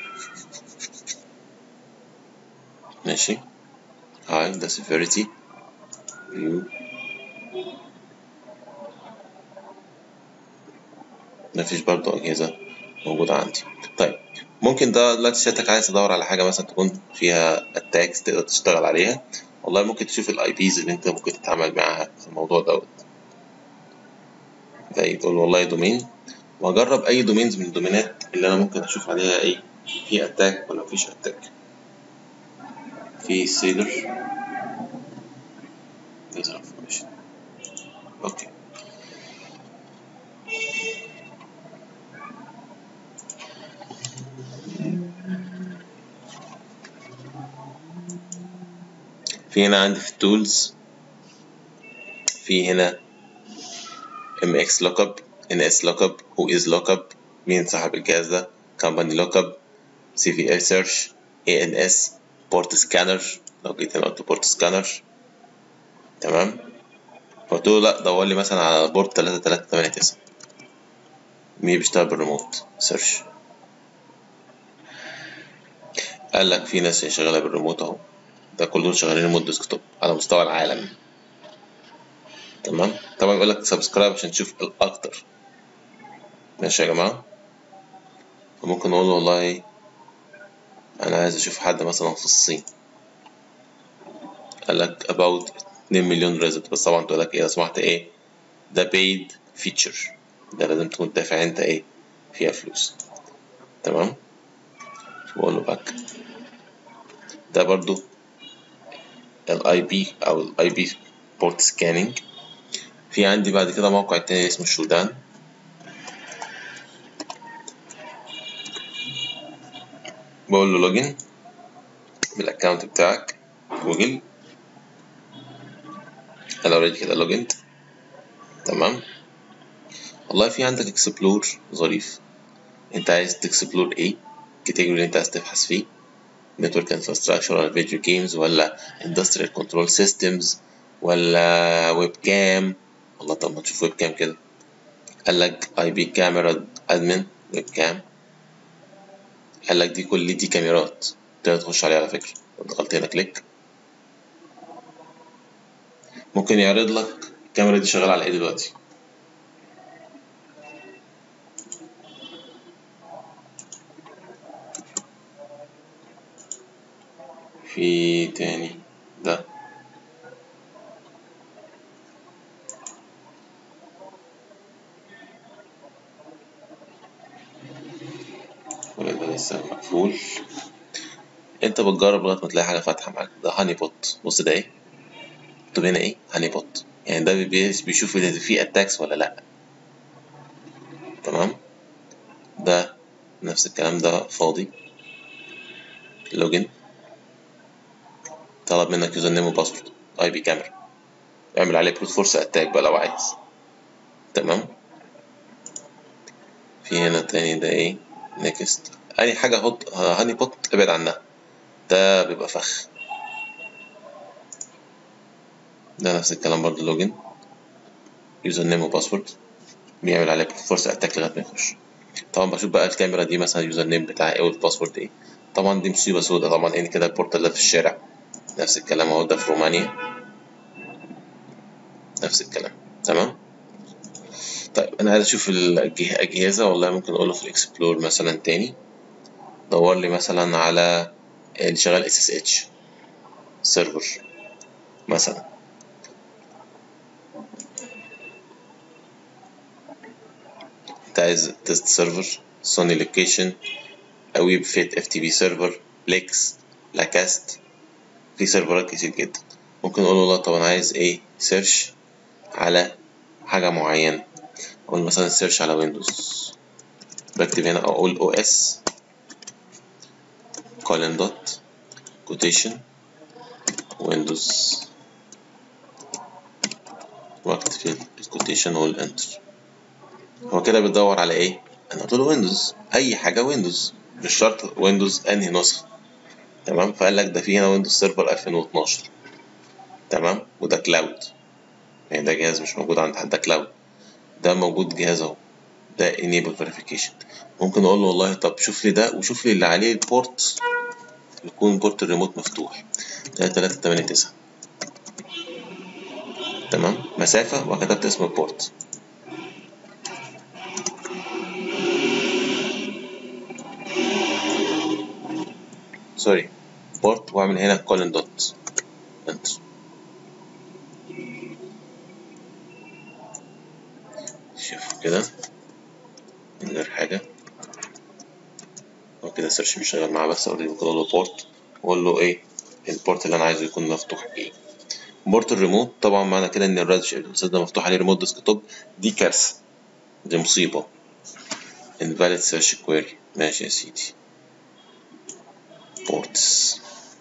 ماشي هاي ده severity view مفيش برضو أجهزة موجودة عندي طيب ممكن ده دلوقتي سيادتك عايز تدور على حاجة مثلا تكون فيها اتاكس تقدر تشتغل عليها والله ممكن تشوف الاي بيز اللي انت ممكن تتعامل معاها في الموضوع دوت زي تقول والله دومين واجرب اي دومينز من الدومينات اللي انا ممكن اشوف عليها ايه في اتاك ولا مفيش اتاك في سيلر اوكي في هنا عندي في التولز في هنا mx lookup ns lookup who is lookup مين صاحب الجهاز ده company lookup cva search ans port scanner لو جيت هنا قلت port scanner تمام فقلت له لا دور لي مثلا على بورت تلاتة تلاتة تمانية تسعة مين بيشتغل بالريموت سيرش قال لك في ناس شغالة بالريموت اهو ده كلهم شغالين ريموت ديسكتوب على مستوى العالم تمام طبعا يقول لك سبسكرايب عشان تشوف الاكتر ماشي يا جماعه فممكن نقول له والله انا عايز اشوف حد مثلا في الصين قال لك about 2 مليون ريزلت بس طبعا تقول لك ايه لو سمحت ايه ده paid feature ده لازم تكون دافع انت ايه فيها فلوس تمام بقول له باك ده برضو الاي بي او الاي بي بورت سكاننج في عندي بعد كده موقع تاني اسمه شودان بقول له لوجن بالاكونت بتاعك جوجل انا اوريدي كده لوجن تمام والله في عندك اكسبلور ظريف انت عايز تكسبلور ايه الكاتيجوري اللي انت عايز تبحث فيه نتورك انفراستراكشر ولا فيديو جيمز ولا اندستريال كنترول سيستمز ولا ويب كام والله طب ما تشوف ويب كام كده قال لك اي بي كاميرا ادمن ويب كام قال لك دي كل دي كاميرات تقدر تخش عليها على فكرة لو دخلت هنا كليك ممكن يعرض لك الكاميرا دي شغالة على ايه دلوقتي في تاني ده كل ده لسه مقفول انت بتجرب لغايه ما تلاقي حاجه فاتحه معاك ده هاني بوت بص ده ايه مكتوب هنا ايه هاني بوت يعني ده بي- بيشوف اذا في اتاكس ولا لا تمام ده نفس الكلام ده فاضي لوجن طلب منك يوزر نيم وباسورد اي بي كاميرا اعمل عليه بروت فورس اتاك بقى لو عايز تمام في هنا تاني ده ايه نيكست اي حاجه احط هاني بوت ابعد عنها ده بيبقى فخ ده نفس الكلام برضه لوجن يوزر نيم وباسورد بيعمل عليه فورس اتاك لغايه ما يخش طبعا بشوف بقى الكاميرا دي مثلا اليوزر نيم بتاعي ايه والباسورد ايه طبعا دي مصيبه سودة طبعا ان كده البورتال ده في الشارع نفس الكلام اهو ده في رومانيا نفس الكلام تمام طيب انا عايز اشوف الاجهزه والله ممكن اقوله في الاكسبلور مثلا تاني دور لي مثلا على اللي شغال اس اس اتش سيرفر مثلا انت عايز تيست سيرفر سوني لوكيشن ويب فيت اف تي بي سيرفر ليكس لاكاست في سيرفرات كتير جدا ممكن اقول له لا طب انا عايز ايه سيرش على حاجة معينة اقول مثلا سيرش على ويندوز بكتب هنا اقول او اس colon dot quotation ويندوز واكتب في الكوتيشن واقول انتر هو كده بتدور على ايه انا قلت له ويندوز اي حاجه ويندوز مش شرط ويندوز انهي نسخه تمام فقال لك ده في هنا ويندوز سيرفر 2012 تمام وده كلاود يعني ده جهاز مش موجود عند حد ده كلاود ده موجود جهاز اهو ده enable verification ممكن اقول له والله طب شوف لي ده وشوف لي اللي عليه البورت يكون بورت الريموت مفتوح ده 389 تمام مسافة وكتبت اسم البورت سوري بورت واعمل هنا كولن دوت انتر شوف كده من غير حاجة هو كده سيرش مش شغال معاه بس اوريدي ممكن اقول له بورت واقول له ايه البورت اللي انا عايزه يكون مفتوح ايه بورت الريموت طبعا معنى كده ان الرادش الاستاذ ده مفتوح عليه ريموت ديسكتوب دي كارثة دي مصيبة invalid search query ماشي يا سيدي ports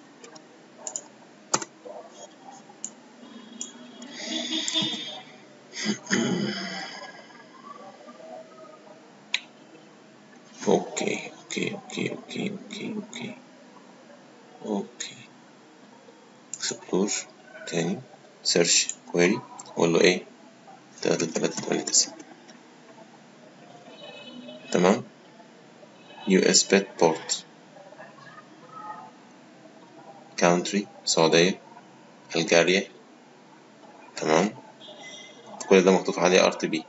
اوكي اوكي اوكي اوكي اوكي اوكي اوكي اكسبلور تاني سيرش كويري اقول له ايه تلاتة تلاتة تمانية تسعة تمام يو اس بت بورت كاونتري سعودية الجارية تمام كل ده مكتوب عليه ار تي بي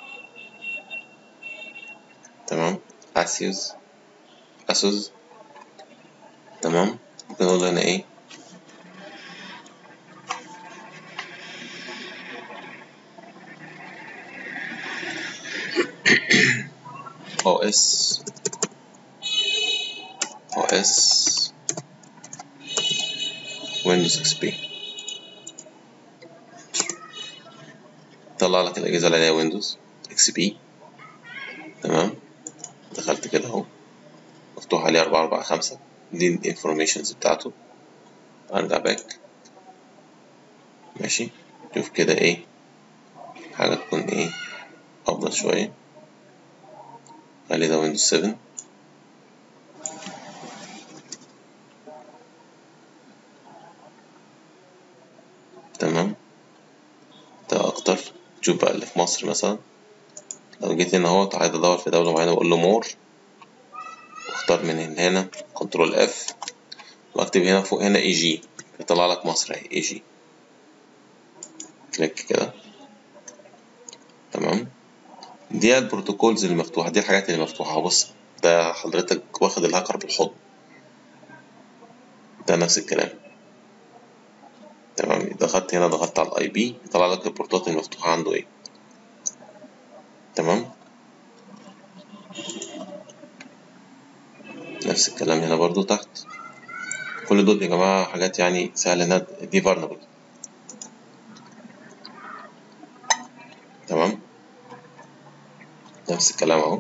تمام اسيوز اسوس تمام ممكن اقول هنا ايه او اس او اس ويندوز اكس بي طلع لك الاجهزه اللي عليها ويندوز اكس بي تمام دخلت كده اهو مفتوح عليه أربعة أربعة خمسة دي الانفورميشنز بتاعته ارجع باك ماشي شوف كده ايه حاجة تكون ايه افضل شوية خلي ده ويندوز 7 تمام ده اكتر شوف بقى اللي في مصر مثلا لو جيت هنا اهوت عايز ادور في دولة معينة واقول له مور واختار من هنا كنترول اف واكتب هنا فوق هنا اي جي يطلع لك مصر اهي اي جي كليك كده تمام دي البروتوكولز اللي مفتوحة دي الحاجات اللي مفتوحة بص ده حضرتك واخد الهاكر بالحضن ده نفس الكلام تمام ضغطت هنا ضغطت على الاي بي يطلع لك البورتات المفتوحة عنده ايه تمام نفس الكلام هنا برضو تحت كل دول يا جماعة حاجات يعني سهلة انها دي فارنبل تمام نفس الكلام اهو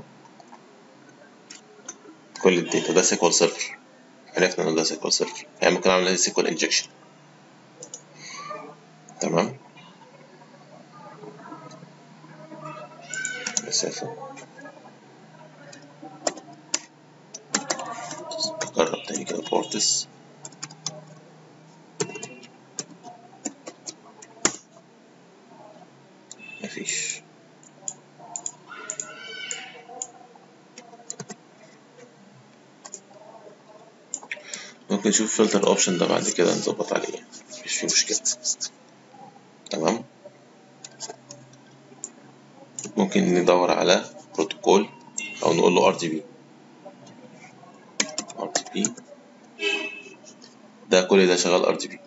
كل الداتا ده سيكوال سيرفر عرفنا ان ده سيكوال سيرفر يعني ممكن اعمل سيكوال انجكشن تمام مسافة نجرب تاني كده بورتس مفيش ممكن نشوف فلتر اوبشن ده بعد كده نظبط عليه مفيش فيه مشكلة تمام ممكن ندور على بروتوكول او نقول له ار تي بي ار تي بي ده كل ده شغال ار تي بي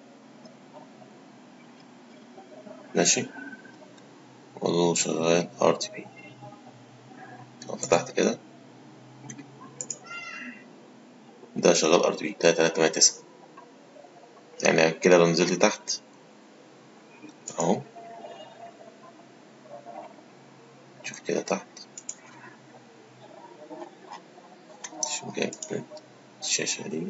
ماشي نقول له شغال ار تي بي لو فتحت كده ده شغال ار تي بي تلاتة تلاتة تمانية تسعة يعني كده لو نزلت تحت اهو شوف كده تحت شو جايب الشاشة دي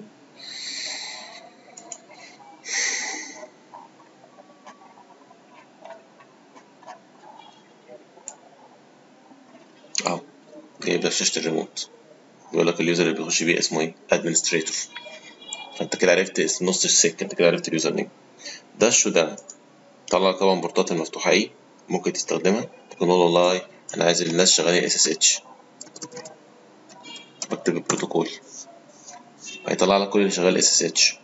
اهو جايب لك شاشة الريموت بيقول لك اليوزر اللي بيخش بيه اسمه ايه ادمنستريتور فانت كده عرفت اسم نص السكة انت كده عرفت اليوزر نيم ده شو ده طلع طبعا بورتات المفتوحة ايه ممكن تستخدمها تقول له والله انا عايز الناس شغالين اس اس اتش بكتب البروتوكول هيطلع لك كل اللي شغال اس اس اتش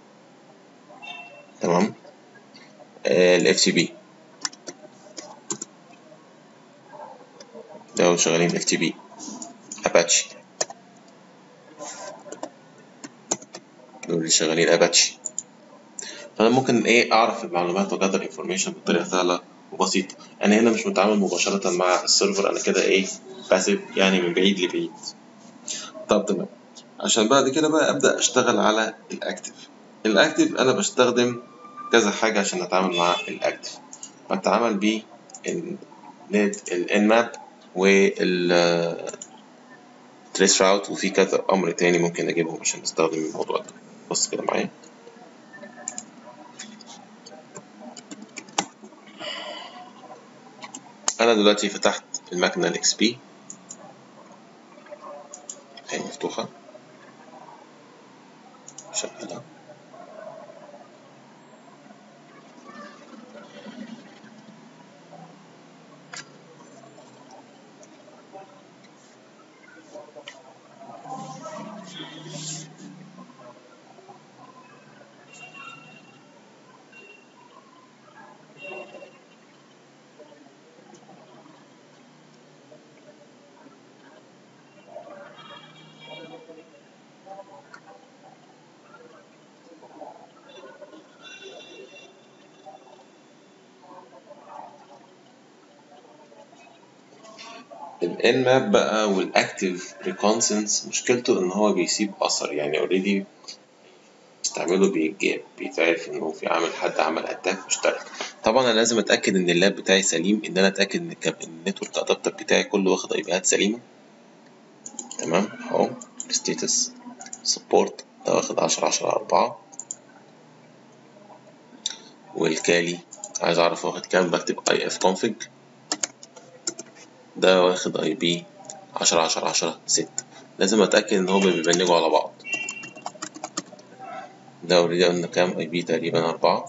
تمام الاف تي بي ده شغالين اف تي بي اباتشي دول اللي شغالين اباتشي فانا ممكن ايه اعرف المعلومات وجذر انفورميشن بطريقه سهله وبسيطه انا هنا مش متعامل مباشره مع السيرفر انا كده ايه باسيف يعني من بعيد لبعيد طب تمام عشان بعد كده بقى ابدا اشتغل على الاكتف الاكتف انا بستخدم كذا حاجه عشان اتعامل مع الاكتف بتعامل ب النت الان ماب وال تريس راوت وفي كذا امر تاني ممكن اجيبهم عشان استخدم الموضوع ده بص كده معايا انا دلوقتي فتحت المكنه الاكس بي هي مفتوحه شغاله الان ماب بقى والاكتيف ريكونسنس مشكلته ان هو بيسيب اثر يعني اوريدي استعمله بيجاب بيتعرف انه في عامل حد عمل اتاك مشترك طبعا انا لازم اتاكد ان اللاب بتاعي سليم ان انا اتاكد ان الكاب- النتورك ادابتر بتاعي كله واخد اي بيات سليمه تمام اهو ستيتس سبورت ده واخد عشرة عشرة أربعة والكالي عايز أعرف واخد كام بكتب اي اف config ده واخد اي بي عشرة عشرة عشرة ستة لازم اتأكد ان هما بيبنجوا على بعض ده اوريدي قلنا كام اي بي تقريبا أربعة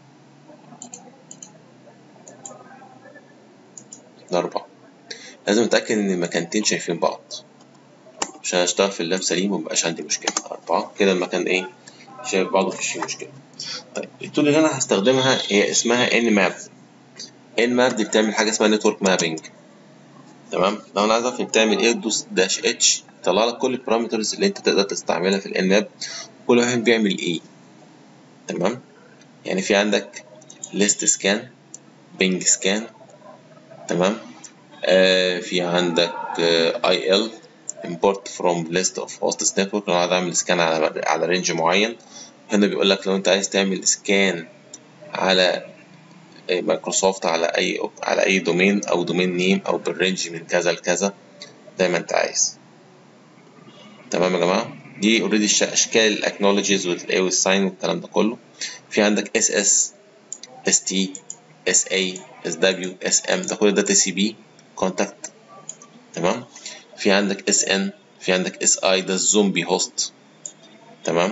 ده أربعة لازم اتأكد ان المكانتين شايفين بعض عشان اشتغل في اللاب سليم ومبقاش عندي مشكلة أربعة كده المكان ايه شايف بعض مفيش فيه مشكلة طيب التول اللي انا هستخدمها هي اسمها ان ماب ان ماب دي بتعمل حاجة اسمها نتورك مابينج تمام لو انا عايز اعرف بتعمل ايه تدوس داش اتش يطلع لك كل البارامترز اللي انت تقدر تستعملها في الان ماب كل واحد بيعمل ايه تمام يعني في عندك ليست سكان بينج سكان تمام آه في عندك اي ال import from list of hosts network لو عايز اعمل سكان على على رينج معين هنا بيقول لك لو انت عايز تعمل سكان على مايكروسوفت على اي على اي دومين او دومين نيم او بالرينج من كذا لكذا زي ما انت عايز تمام يا جماعه دي اوريدي اشكال الاكنولوجيز والاي والساين والكلام ده كله في عندك اس اس اس تي اس اي اس دبليو اس ام ده كل ده تي سي بي كونتاكت تمام في عندك اس ان في عندك اس اي ده الزومبي هوست تمام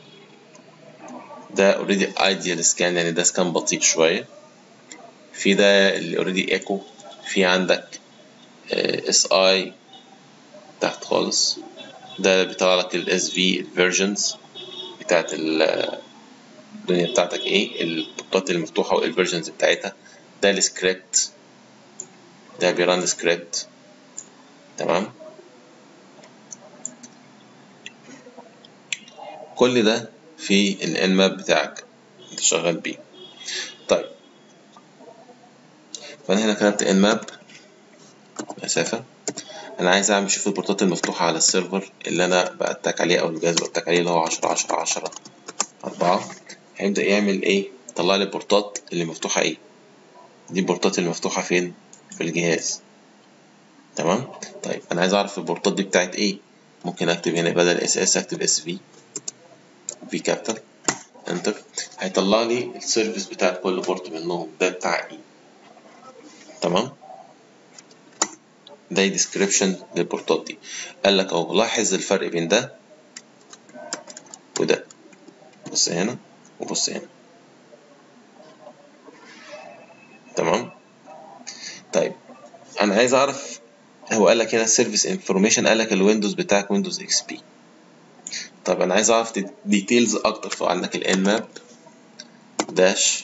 ده اوريدي ايديال سكان يعني ده سكان بطيء شويه في ده اللي اوريدي ايكو في عندك اس اي تحت خالص ده بيطلع لك الاس في الفيرجنز بتاعت الدنيا بتاعتك ايه البطات المفتوحه والفيرجنز بتاعتها ده السكريبت ده بيران سكريبت تمام كل ده في الان ماب بتاعك انت شغال بيه طيب فانا هنا كتبت ان ماب مسافه انا عايز اعمل شوف البورتات المفتوحه على السيرفر اللي انا بأتاك عليه او الجهاز بأتاك عليه اللي هو 10 10 10 4 هيبدأ يعمل ايه طلع لي البورتات اللي مفتوحه ايه دي البورتات اللي مفتوحه فين في الجهاز تمام طيب انا عايز اعرف البورتات دي بتاعت ايه ممكن اكتب هنا بدل اس اس اكتب اس في في كابيتال انتر هيطلع لي السيرفيس بتاعت كل بورت منهم ده بتاع ايه تمام ده ديسكريبشن للبورتات دي قال لك اهو لاحظ الفرق بين ده وده بص هنا وبص هنا تمام طيب انا عايز اعرف هو قال لك هنا سيرفيس انفورميشن قال لك الويندوز بتاعك ويندوز اكس بي طب انا عايز اعرف ديتيلز اكتر فعندك الان ماب داش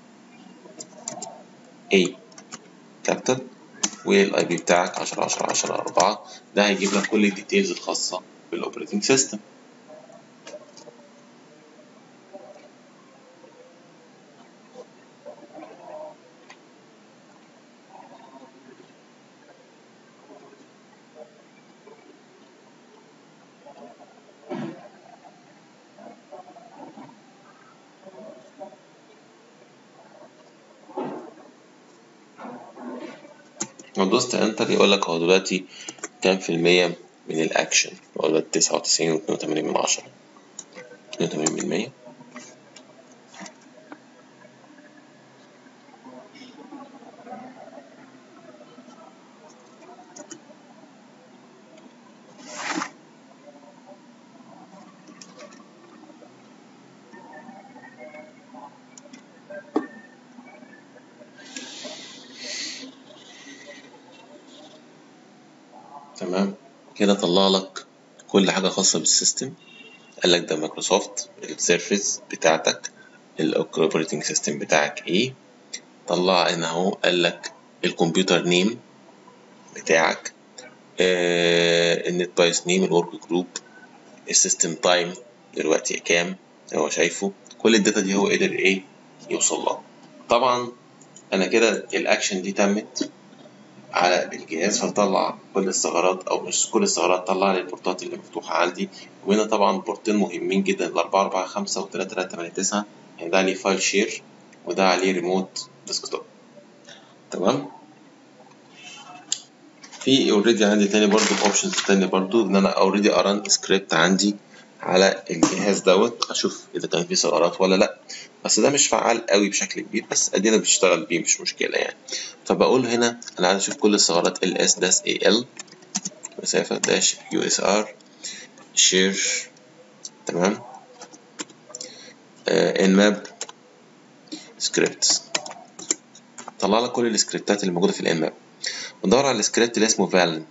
اي كابيتال والاي بي بتاعك 10 10 10 4 ده هيجيب لك كل الديتيلز الخاصه بالاوبريتنج سيستم لو دوست انتر يقول لك هو دلوقتي كام في المية من الاكشن هو دلوقتي تسعة وتسعين واتنين وتمانين من عشرة اتنين وتمانين من مية تمام كده طلع لك كل حاجة خاصة بالسيستم قال لك ده مايكروسوفت السيرفيس بتاعتك الاوبريتنج سيستم بتاعك ايه طلع ان هو قال لك الكمبيوتر نيم بتاعك آه النت بايس نيم الورك جروب السيستم تايم دلوقتي كام هو شايفه كل الداتا دي هو قدر ايه يوصل لها طبعا انا كده الاكشن دي تمت على الجهاز فطلع كل الثغرات او مش كل الثغرات طلع لي البورتات اللي مفتوحه عندي وهنا طبعا بورتين مهمين جدا ال 4 4 5 و 3 3 8 9 يعني ده عليه فايل شير وده عليه ريموت ديسكتوب تمام في اوريدي عندي تاني برضو اوبشنز تاني برضو ان انا اوريدي اران سكريبت عندي على الجهاز دوت اشوف اذا كان فيه ثغرات ولا لا بس ده مش فعال قوي بشكل كبير بس ادينا بنشتغل بيه مش مشكله يعني فبقول هنا انا عايز اشوف كل الثغرات ال اس داش اي ال مسافه داش يو اس ار شير تمام ان ماب سكريبتس طلع لك كل السكريبتات اللي موجوده في الان ماب ندور على السكريبت اللي اسمه فالن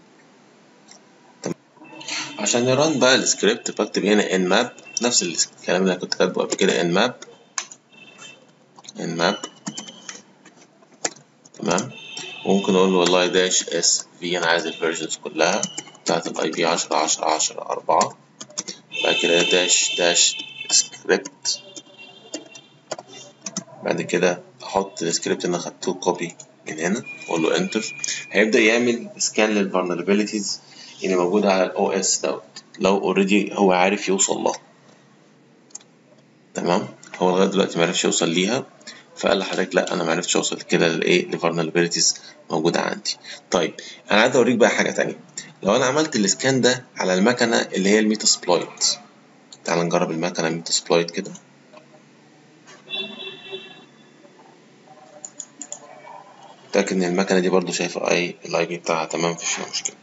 عشان نرن بقى السكريبت بكتب هنا ان ماب نفس الكلام اللي انا كنت كاتبه قبل كده ان ماب ان ماب تمام وممكن اقول له والله داش اس في انا عايز الفيرجنز كلها بتاعت الاي بي 10 10 10 4 بعد كده داش داش سكريبت بعد كده احط السكريبت اللي انا خدته كوبي من هنا واقول له انتر هيبدا يعمل سكان للفولنربيلتيز اللي موجوده على الاو اس دوت لو اوريدي هو عارف يوصل لها تمام هو لغايه دلوقتي معرفش يوصل ليها فقال لحضرتك لا انا معرفتش اوصل كده لايه لفولنربيلتيز موجوده عندي طيب انا عايز اوريك بقى حاجه تانية لو انا عملت السكان ده على المكنه اللي هي الميتا سبلايت تعال نجرب المكنه الميتا سبلايت كده متأكد إن المكنة دي برضو شايفة أي الأي بي بتاعها تمام مفيش فيها مشكلة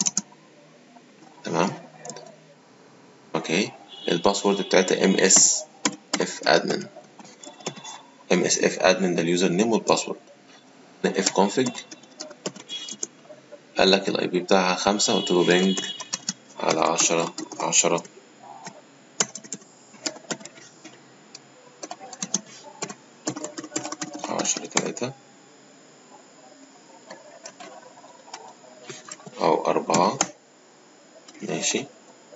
تمام أوكي الباسورد بتاعتها ام اس اف ادمن ام اس اف ادمن ده اليوزر نيم والباسورد اف config قال لك الاي بي بتاعها خمسة قلت له بينج على عشرة عشرة عشرة تلاتة أو أربعة ماشي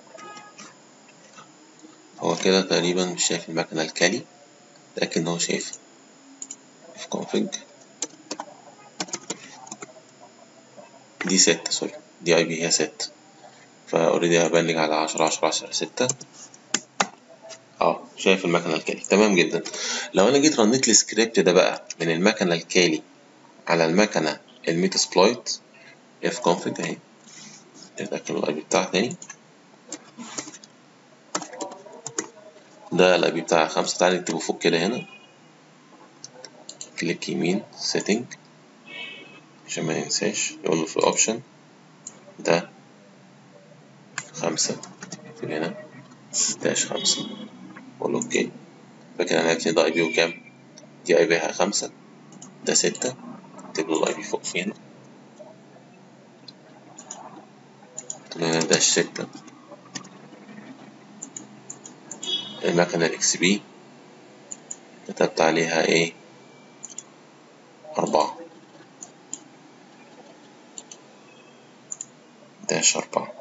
هو كده تقريبا مش شايف المكنة الكالي لكن هو شايف في config دي ستة سوري دي اي بي هي ستة فا اوريدي هبلج على عشرة عشرة عشرة ستة اه شايف المكنة الكالي تمام جدا لو انا جيت رنيت السكريبت ده بقى من المكنة الكالي على المكنة الميتا سبلايت اف config اهي نتأكد الاي بي بتاعها تاني ده الاي بي بتاعها خمسة تعالى نكتبه فوق كده هنا كليك يمين setting عشان ما ننساش يقول له في اوبشن ده خمسة اكتب هنا داش خمسة اقول اوكي فكده انا عرفت ده اي بي كام دي اي بيها خمسة ده ستة اكتب له الاي بي فوق فين اكتب هنا داش ستة المكنة الاكس بي كتبت عليها ايه أربعة داش أربعة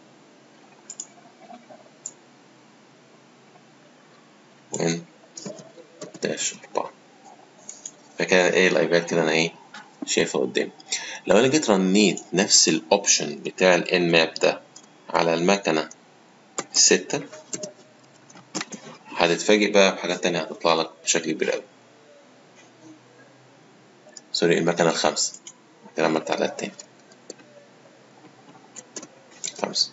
وإن داش أربعة فكده إيه الأيباد كده أنا إيه شايفها قدامي لو أنا جيت رنيت نفس الأوبشن بتاع الإن ماب ده على المكنة الستة هتتفاجئ بقى بحاجات تانية هتطلع لك بشكل كبير أوي سوري المكنة الخامسة كده عملت على التاني خمسة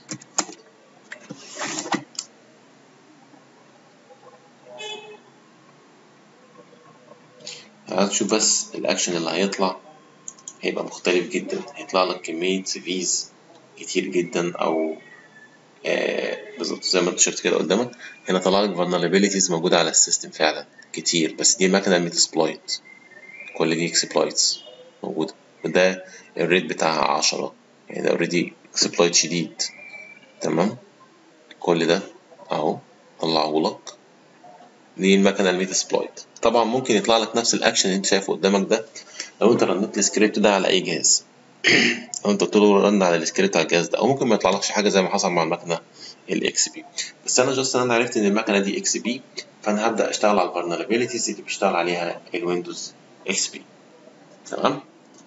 هتشوف بس الأكشن اللي هيطلع هيبقى مختلف جدا هيطلع لك كمية سيفيز كتير جدا أو آه بالظبط زي ما انت شفت كده قدامك هنا طلع لك vulnerabilities موجودة على السيستم فعلا كتير بس دي المكنة الميتسبلايت كل دي اكسبلايتس موجودة وده الريت بتاعها عشرة يعني ده اوريدي اكسبلايت شديد تمام كل ده اهو طلعهولك دي المكنة الميتسبلايت طبعا ممكن يطلع لك نفس الاكشن اللي انت شايفه قدامك ده لو انت رنيت السكريبت ده على اي جهاز لو انت قلت له رن على السكريبت على الجهاز ده او ممكن ما يطلعلكش حاجه زي ما حصل مع المكنه الاكس بي بس انا جاست انا عرفت ان المكنه دي اكس بي فانا هبدا اشتغل على الفولنربيلتيز اللي بيشتغل عليها الويندوز اكس بي تمام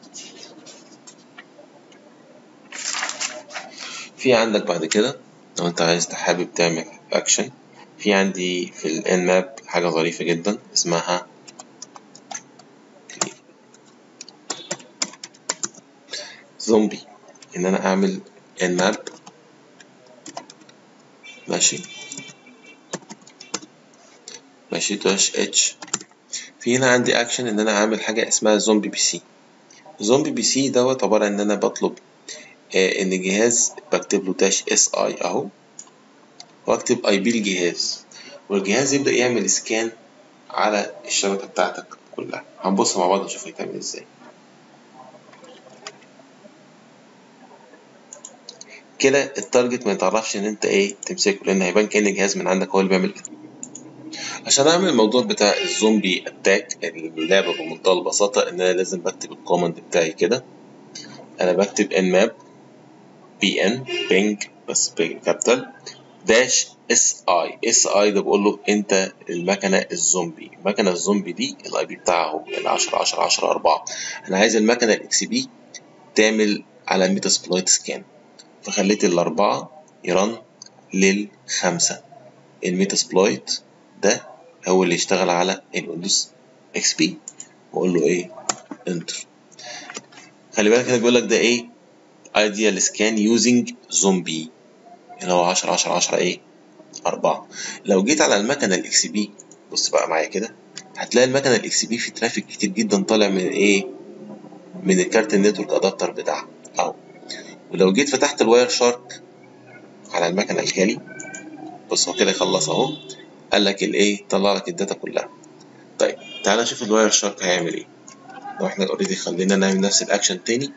في عندك بعد كده لو انت عايز حابب تعمل اكشن في عندي في الان ماب حاجه ظريفه جدا اسمها زومبي ان انا اعمل ان ماب ماشي ماشي داش اتش في هنا عندي اكشن ان انا اعمل حاجه اسمها زومبي بي سي زومبي بي سي دوت عباره ان انا بطلب آه ان جهاز بكتب له داش اس اي اهو واكتب اي بي الجهاز والجهاز يبدا يعمل سكان على الشبكه بتاعتك كلها هنبص مع بعض نشوف هيتعمل ازاي كده التارجت ما يتعرفش ان انت ايه تمسكه لان هيبان كان الجهاز من عندك هو اللي بيعمل عشان اعمل الموضوع بتاع الزومبي اتاك اللعبه بمنتهى البساطه ان انا لازم بكتب الكوماند بتاعي كده انا بكتب ان ماب بي ان بينج بس كابيتال داش اس اي اس اي ده بقول له انت المكنه الزومبي المكنه الزومبي دي الاي بي بتاعها هو ال 10 10 10 4 انا عايز المكنه الاكس بي تعمل على ميتا سبلايت سكان فخليت الأربعة يرن للخمسة الميتا سبلايت ده هو اللي يشتغل على الويندوز اكس بي واقول له ايه انتر خلي بالك هنا بيقول لك ده ايه ايديال سكان يوزنج زومبي اللي هو 10 10 10 ايه 4 لو جيت على المكنه الاكس بي بص بقى معايا كده هتلاقي المكنه الاكس بي في ترافيك كتير جدا طالع من ايه من الكارت النتورك ادابتر بتاعها اهو ولو جيت فتحت الواير شارك على المكنه الكالي بص هو كده خلص اهو قال لك الايه طلع لك الداتا كلها طيب تعالى نشوف الواير شارك هيعمل ايه لو احنا اوريدي خلينا نعمل نفس الاكشن تاني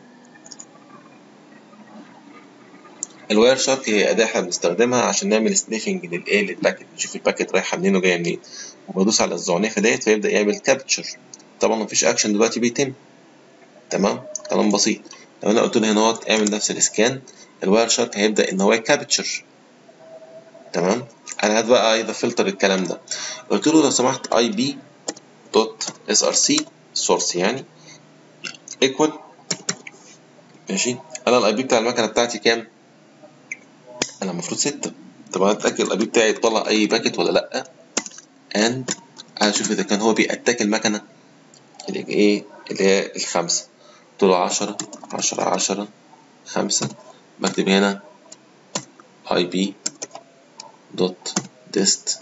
الواير شارك هي اداه احنا بنستخدمها عشان نعمل سنيفنج للايه للباكت نشوف الباكت رايحه منين وجايه منين وبدوس على الزعنفه ديت فيبدا يعمل كابتشر طبعا مفيش اكشن دلوقتي بيتم تمام كلام بسيط لو انا قلت له هنا اهوت اعمل نفس الاسكان الواير شارك هيبدا ان هو يكابتشر تمام انا هات بقى ايضا فلتر الكلام ده قلت له لو سمحت اي بي دوت اس ار سي سورس يعني ايكوال ماشي انا الاي بي بتاع المكنه بتاعتي كام انا المفروض ستة طب انا اتاكد الاي بي بتاعي يطلع اي باكت ولا لا اند اشوف اذا كان هو بيأتاك المكنه اللي ايه اللي هي الخمسه قلت له 10 10 10 5 بكتب هنا اي بي دوت ديست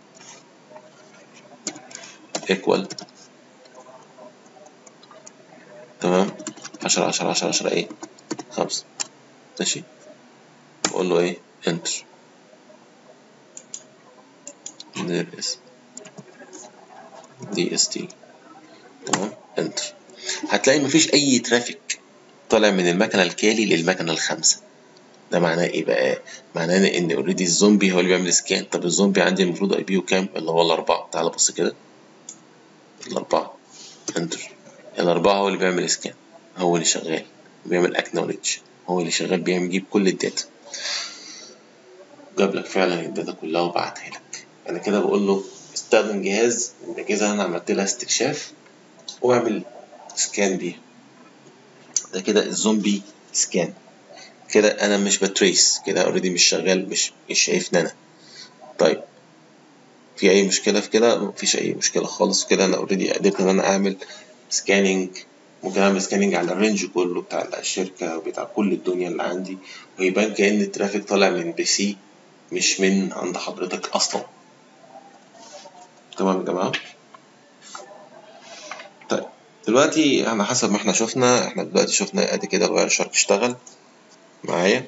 ايكوال تمام 10 10 10 10 ايه 5 ماشي بقول له ايه انتر there is دي اس تي تمام انتر هتلاقي مفيش اي ترافيك طالع من المكنه الكالي للمكنه الخامسه ده معناه ايه بقى معناه ان اوريدي الزومبي هو اللي بيعمل سكان طب الزومبي عندي المفروض اي بي كام اللي هو الاربعه تعال بص كده الاربعه انتر الاربعه هو اللي بيعمل سكان هو اللي شغال بيعمل اكنولج هو اللي شغال بيعمل يجيب كل الداتا جاب لك فعلا الداتا كلها وبعتها لك انا كده بقول له استخدم جهاز من الاجهزه اللي انا عملت لها استكشاف واعمل سكان بيها ده كده الزومبي سكان كده انا مش بتريس كده اوريدي مش شغال مش مش شايفني انا طيب في اي مشكله في كده مفيش اي مشكله خالص كده انا اوريدي قدرت ان انا اعمل سكاننج ممكن اعمل سكاننج على الرينج كله بتاع الشركه وبتاع كل الدنيا اللي عندي ويبان كأن الترافيك طالع من بي سي مش من عند حضرتك اصلا تمام يا جماعه طيب دلوقتي احنا حسب ما احنا شفنا احنا دلوقتي شفنا ادي كده الواير شارك اشتغل معايا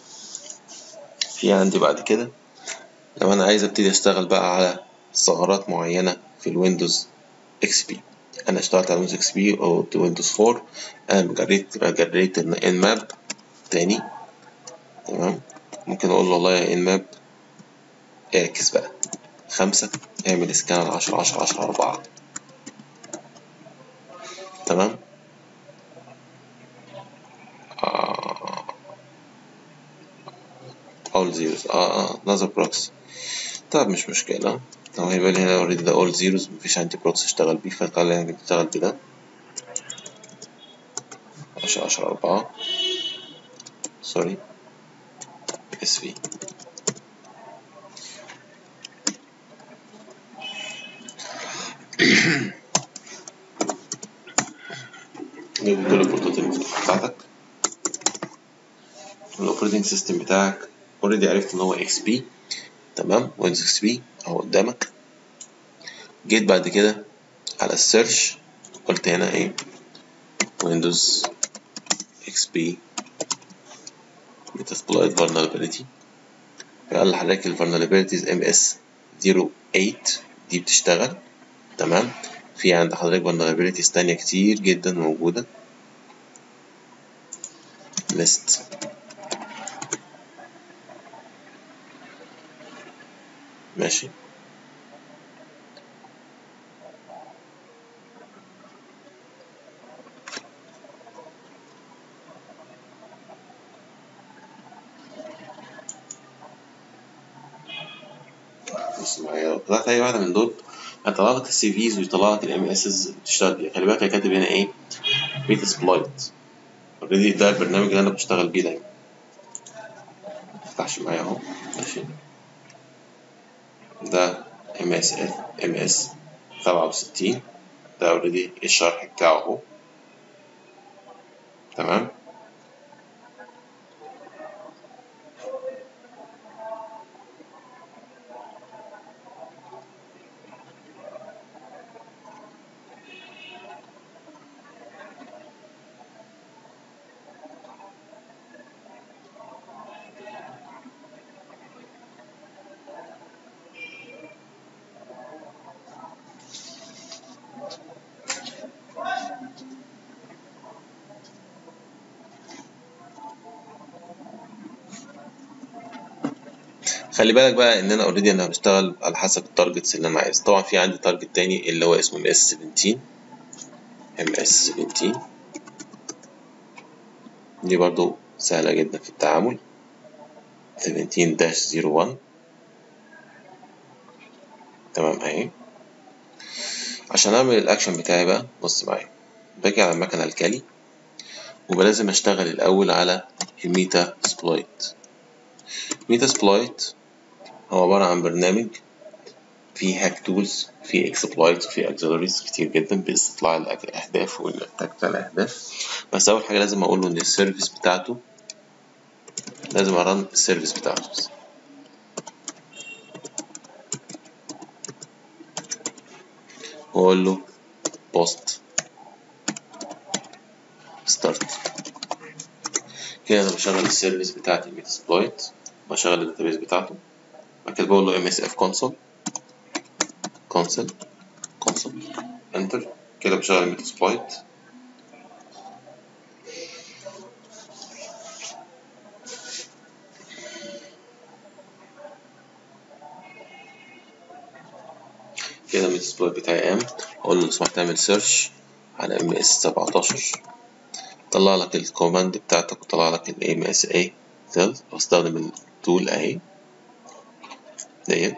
في عندي بعد كده لو انا عايز ابتدي اشتغل بقى على ثغرات معينة في الويندوز اكس بي انا اشتغلت على ويندوز اكس بي او ويندوز 4 انا جريت جريت ان ماب تاني تمام ممكن اقول له والله يا ان ماب اعكس بقى خمسة اعمل سكان على عشرة عشرة عشرة أربعة تمام آه. all zeros اه اه another proxy طب مش مشكلة لو هيبقى لي هنا اوريدي ده all zeros مفيش عندي بروكسي اشتغل بيه فخلينا نشتغل بده عشرة عشرة أربعة سوري اس في نجيب كل البورتات المفتوحة بتاعتك الاوبريتنج سيستم بتاعك اوريدي عرفت ان هو اكس بي تمام ويندوز اكس بي اهو قدامك جيت بعد كده على السيرش قلت هنا ايه ويندوز اكس بي ميتاسبلايد vulnerability فقال لحضرتك ال vulnerabilities ms 08 دي بتشتغل تمام في عند حضرتك vulnerabilities تانية كتير جدا موجودة list ماشي بص معايا طلعت اي واحدة من دول هيطلع لك السي فيز ويطلع لك الام اس اللي بتشتغل بيها خلي بالك كاتب هنا ايه ميتا سبلايت اوريدي ده البرنامج اللي انا بشتغل بيه دايما مفتحش معايا اهو ماشي ده ام اس ام اس سبعة وستين ده اوريدي الشرح بتاعه اهو تمام خلي بالك بقى ان انا اوريدي انا بشتغل على حسب التارجتس اللي انا عايز طبعا في عندي تارجت تاني اللي هو اسمه ام اس 17 ام اس 17 دي برضو سهلة جدا في التعامل 17-01 تمام اهي عشان اعمل الاكشن بتاعي بقى بص معايا باجي على المكنة الكالي وبلازم اشتغل الاول على الميتا سبلايت ميتا سبلايت هو عبارة عن برنامج فيه هاك تولز فيه اكسبلايت وفيه اكسلريز كتير جدا باستطلاع الاهداف والاتاك بتاع الاهداف بس اول حاجة لازم اقول له ان السيرفيس بتاعته لازم ارن السيرفيس بتاعته واقول له بوست ستارت كده انا بشغل السيرفيس بتاعت الميتاسبلويت بشغل الداتابيس بتاعته بعد كده بقول له ام اس اف كونسول كونسول كونسول انتر كده بشغل الميتاسبلويت كده الميتاسبلويت بتاعي قام اقول له لو سمحت اعمل سيرش على ام اس 17 طلع لك الكوماند بتاعتك وطلع لك ال ام اس اي سيل واستخدم التول اهي ديت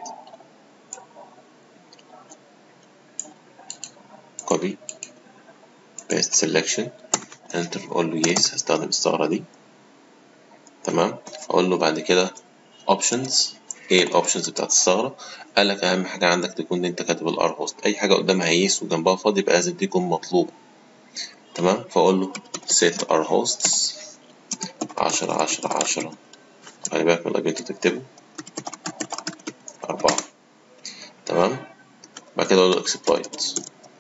كوبي بيست سيلكشن انتر اقول له يس هستخدم الثغرة دي تمام اقول له بعد كده اوبشنز ايه الاوبشنز بتاعت الثغرة قال لك اهم حاجة عندك تكون انت كاتب الار هوست اي حاجة قدامها يس وجنبها فاضي يبقى لازم دي تكون مطلوبة تمام فاقول له set our hosts عشرة عشرة عشرة خلي بالك من اللي انت تكتبه أربعة تمام بعد كده اقول له exploit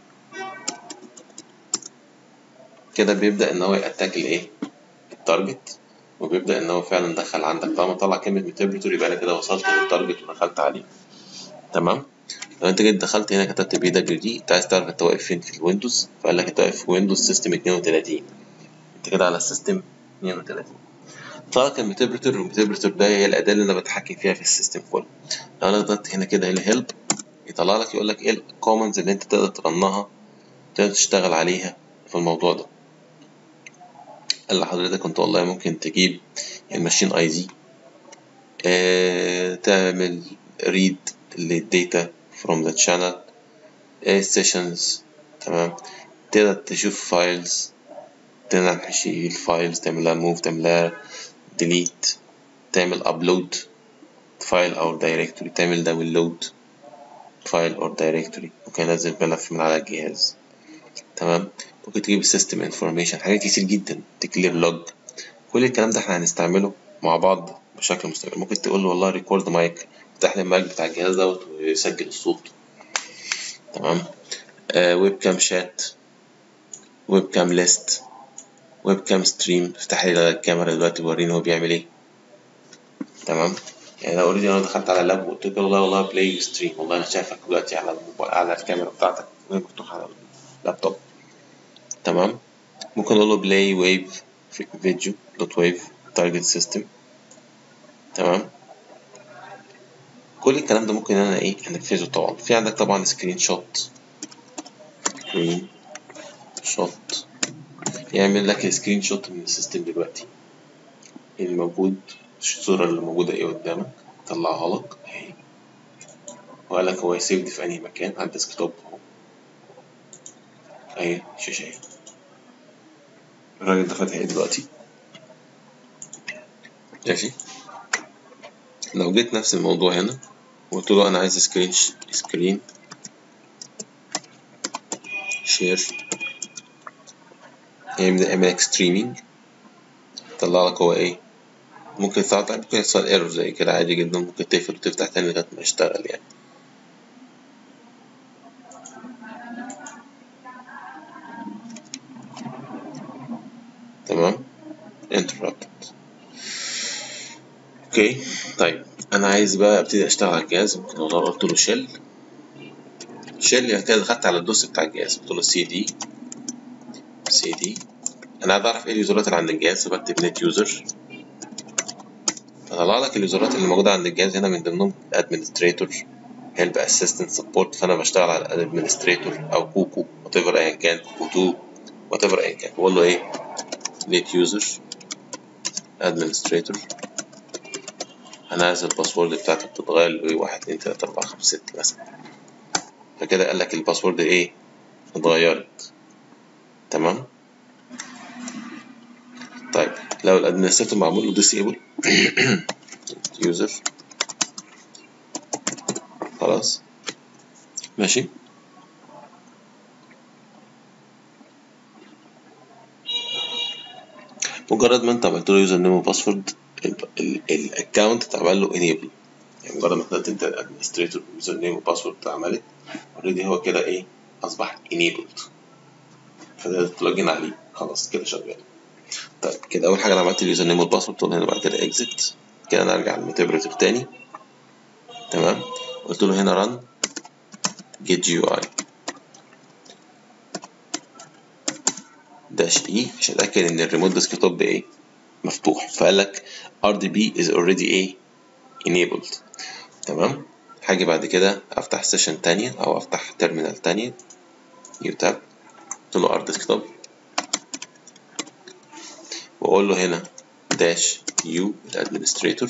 كده بيبدأ إن هو يأتاك الإيه؟ التارجت وبيبدأ إن هو فعلا دخل عندك طالما طلع كلمة ميتابريتور يبقى أنا كده وصلت للتارجت ودخلت عليه تمام لو انت جيت دخلت هنا كتبت بي دبليو دي انت عايز تعرف انت واقف فين في الويندوز فقال لك انت واقف في ويندوز سيستم 32 انت كده على السيستم 32 طلع لك الميتابريتور والميتابريتور ده هي الاداه اللي انا بتحكم فيها في السيستم كله لو انا ضغطت هنا كده الهيلب يطلع لك يقول لك ايه الكومنز اللي انت تقدر ترنها تقدر تشتغل عليها في الموضوع ده قال لحضرتك كنت والله ممكن تجيب الماشين اي دي اه تعمل ريد للداتا from the channel sessions تمام تقدر تشوف فايلز تقدر تشيل فايلز تعملها موف تعملها delete تعمل upload فايل أو directory تعمل download فايل أو directory ممكن أنزل ملف من على الجهاز تمام ممكن تجيب السيستم انفورميشن حاجات كتير جدا تكلير لوج كل الكلام ده احنا هنستعمله مع بعض بشكل مستمر ممكن تقول له والله ريكورد مايك افتح لي المايك بتاع الجهاز دوت ويسجل الصوت تمام آه ويب كام شات ويب كام ليست ويب كام ستريم افتح لي الكاميرا دلوقتي ووريني هو بيعمل ايه تمام يعني لو اوريدي انا دخلت على اللاب وقلت له والله والله بلاي ستريم والله انا شايفك دلوقتي على الموبايل على الكاميرا بتاعتك وهي مفتوحه على اللابتوب تمام ممكن اقول له بلاي ويف فيديو دوت ويف تارجت سيستم تمام كل الكلام ده ممكن انا ايه انفذه طبعا في عندك طبعا سكرين شوت سكرين شوت يعمل لك سكرين شوت من السيستم دلوقتي اللي موجود الصورة اللي موجودة ايه قدامك طلعها لك اهي وقال لك هو يسيفد في انهي مكان على الديسكتوب اهو اهي الشاشة اهي الراجل ده فاتح ايه دلوقتي ماشي لو جيت نفس الموضوع هنا وقلت له انا عايز سكرين سكرين شير يعمل لك ستريمينج طلع لك هو ايه ممكن يطلع ممكن يحصل ايرور زي كده عادي جدا ممكن تقفل وتفتح تاني لغايه ما يشتغل يعني تمام interrupted اوكي طيب انا عايز بقى ابتدي اشتغل على الجهاز ممكن والله قلت له شيل شيل يعني كده دخلت على الدوس بتاع الجهاز قلت له سي دي سي دي انا عايز اعرف ايه اليوزرات اللي عند الجهاز فبكتب نت يوزر فطلع لك اليوزرات اللي موجوده عند الجهاز هنا من ضمنهم الادمنستريتور هيلب اسيستنت سبورت فانا بشتغل على الادمنستريتور او كوكو وات ايفر ايا كان كوكو 2 وات ايفر ايا كان بقول له ايه ليت يوزر ادمنستريتور انا عايز الباسورد بتاعتك تتغير ل 1 2 3 4 5 6 مثلا فكده قال لك الباسورد ايه اتغيرت تمام طيب لو الادمنستريتور معمول له ديسيبل يوزر خلاص ماشي مجرد ما انت عملت له يوزر نيم وباسورد الاكونت اتعمل له انيبل يعني مجرد ما كتبت انت الادمنستريتور يوزر نيم وباسورد اتعملت اوريدي هو كده ايه اصبح انيبلد فده تلوجن عليه خلاص كده شغال طيب كده اول حاجه انا عملت اليوزر نيم والباسورد قلت له هنا بعد كده اكزيت كده انا ارجع للميتابريتور تاني تمام قلت له هنا ران جيت جي يو اي داش اي عشان اتاكد ان الريموت ديسكتوب ايه مفتوح فقال لك ار دي بي از اوريدي ايه enabled تمام هاجي بعد كده افتح سيشن تانية او افتح تيرمينال تانية نيو تاب قلت له ار ديسكتوب واقول له هنا داش يو الادمنستريتور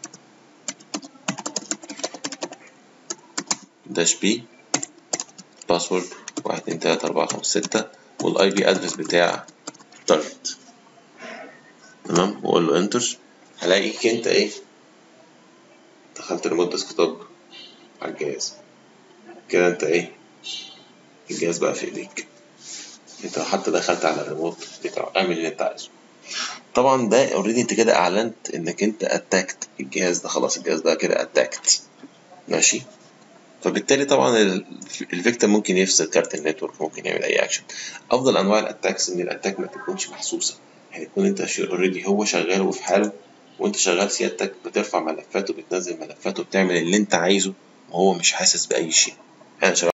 داش بي باسورد واحد اتنين تلاتة أربعة خمسة ستة والاي بي ادرس بتاع تارجت تمام واقول له انتر هلاقيك انت ايه دخلت ريموت ديسكتوب على الجهاز كده انت ايه الجهاز بقى في ايديك انت حتى دخلت على الريموت بتاعه اعمل اللي انت عايزه طبعا ده اوريدي انت كده اعلنت انك انت اتاكت الجهاز ده خلاص الجهاز ده كده اتاكت ماشي فبالتالي طبعا الفيكتيم ممكن يفصل كارت النتورك ممكن يعمل اي اكشن افضل انواع الاتاكس ان الاتاك ما تكونش محسوسه يعني يكون انت اوريدي هو شغال وفي حاله وانت شغال سيادتك بترفع ملفات وبتنزل ملفات وبتعمل اللي انت عايزه وهو مش حاسس باي شيء انا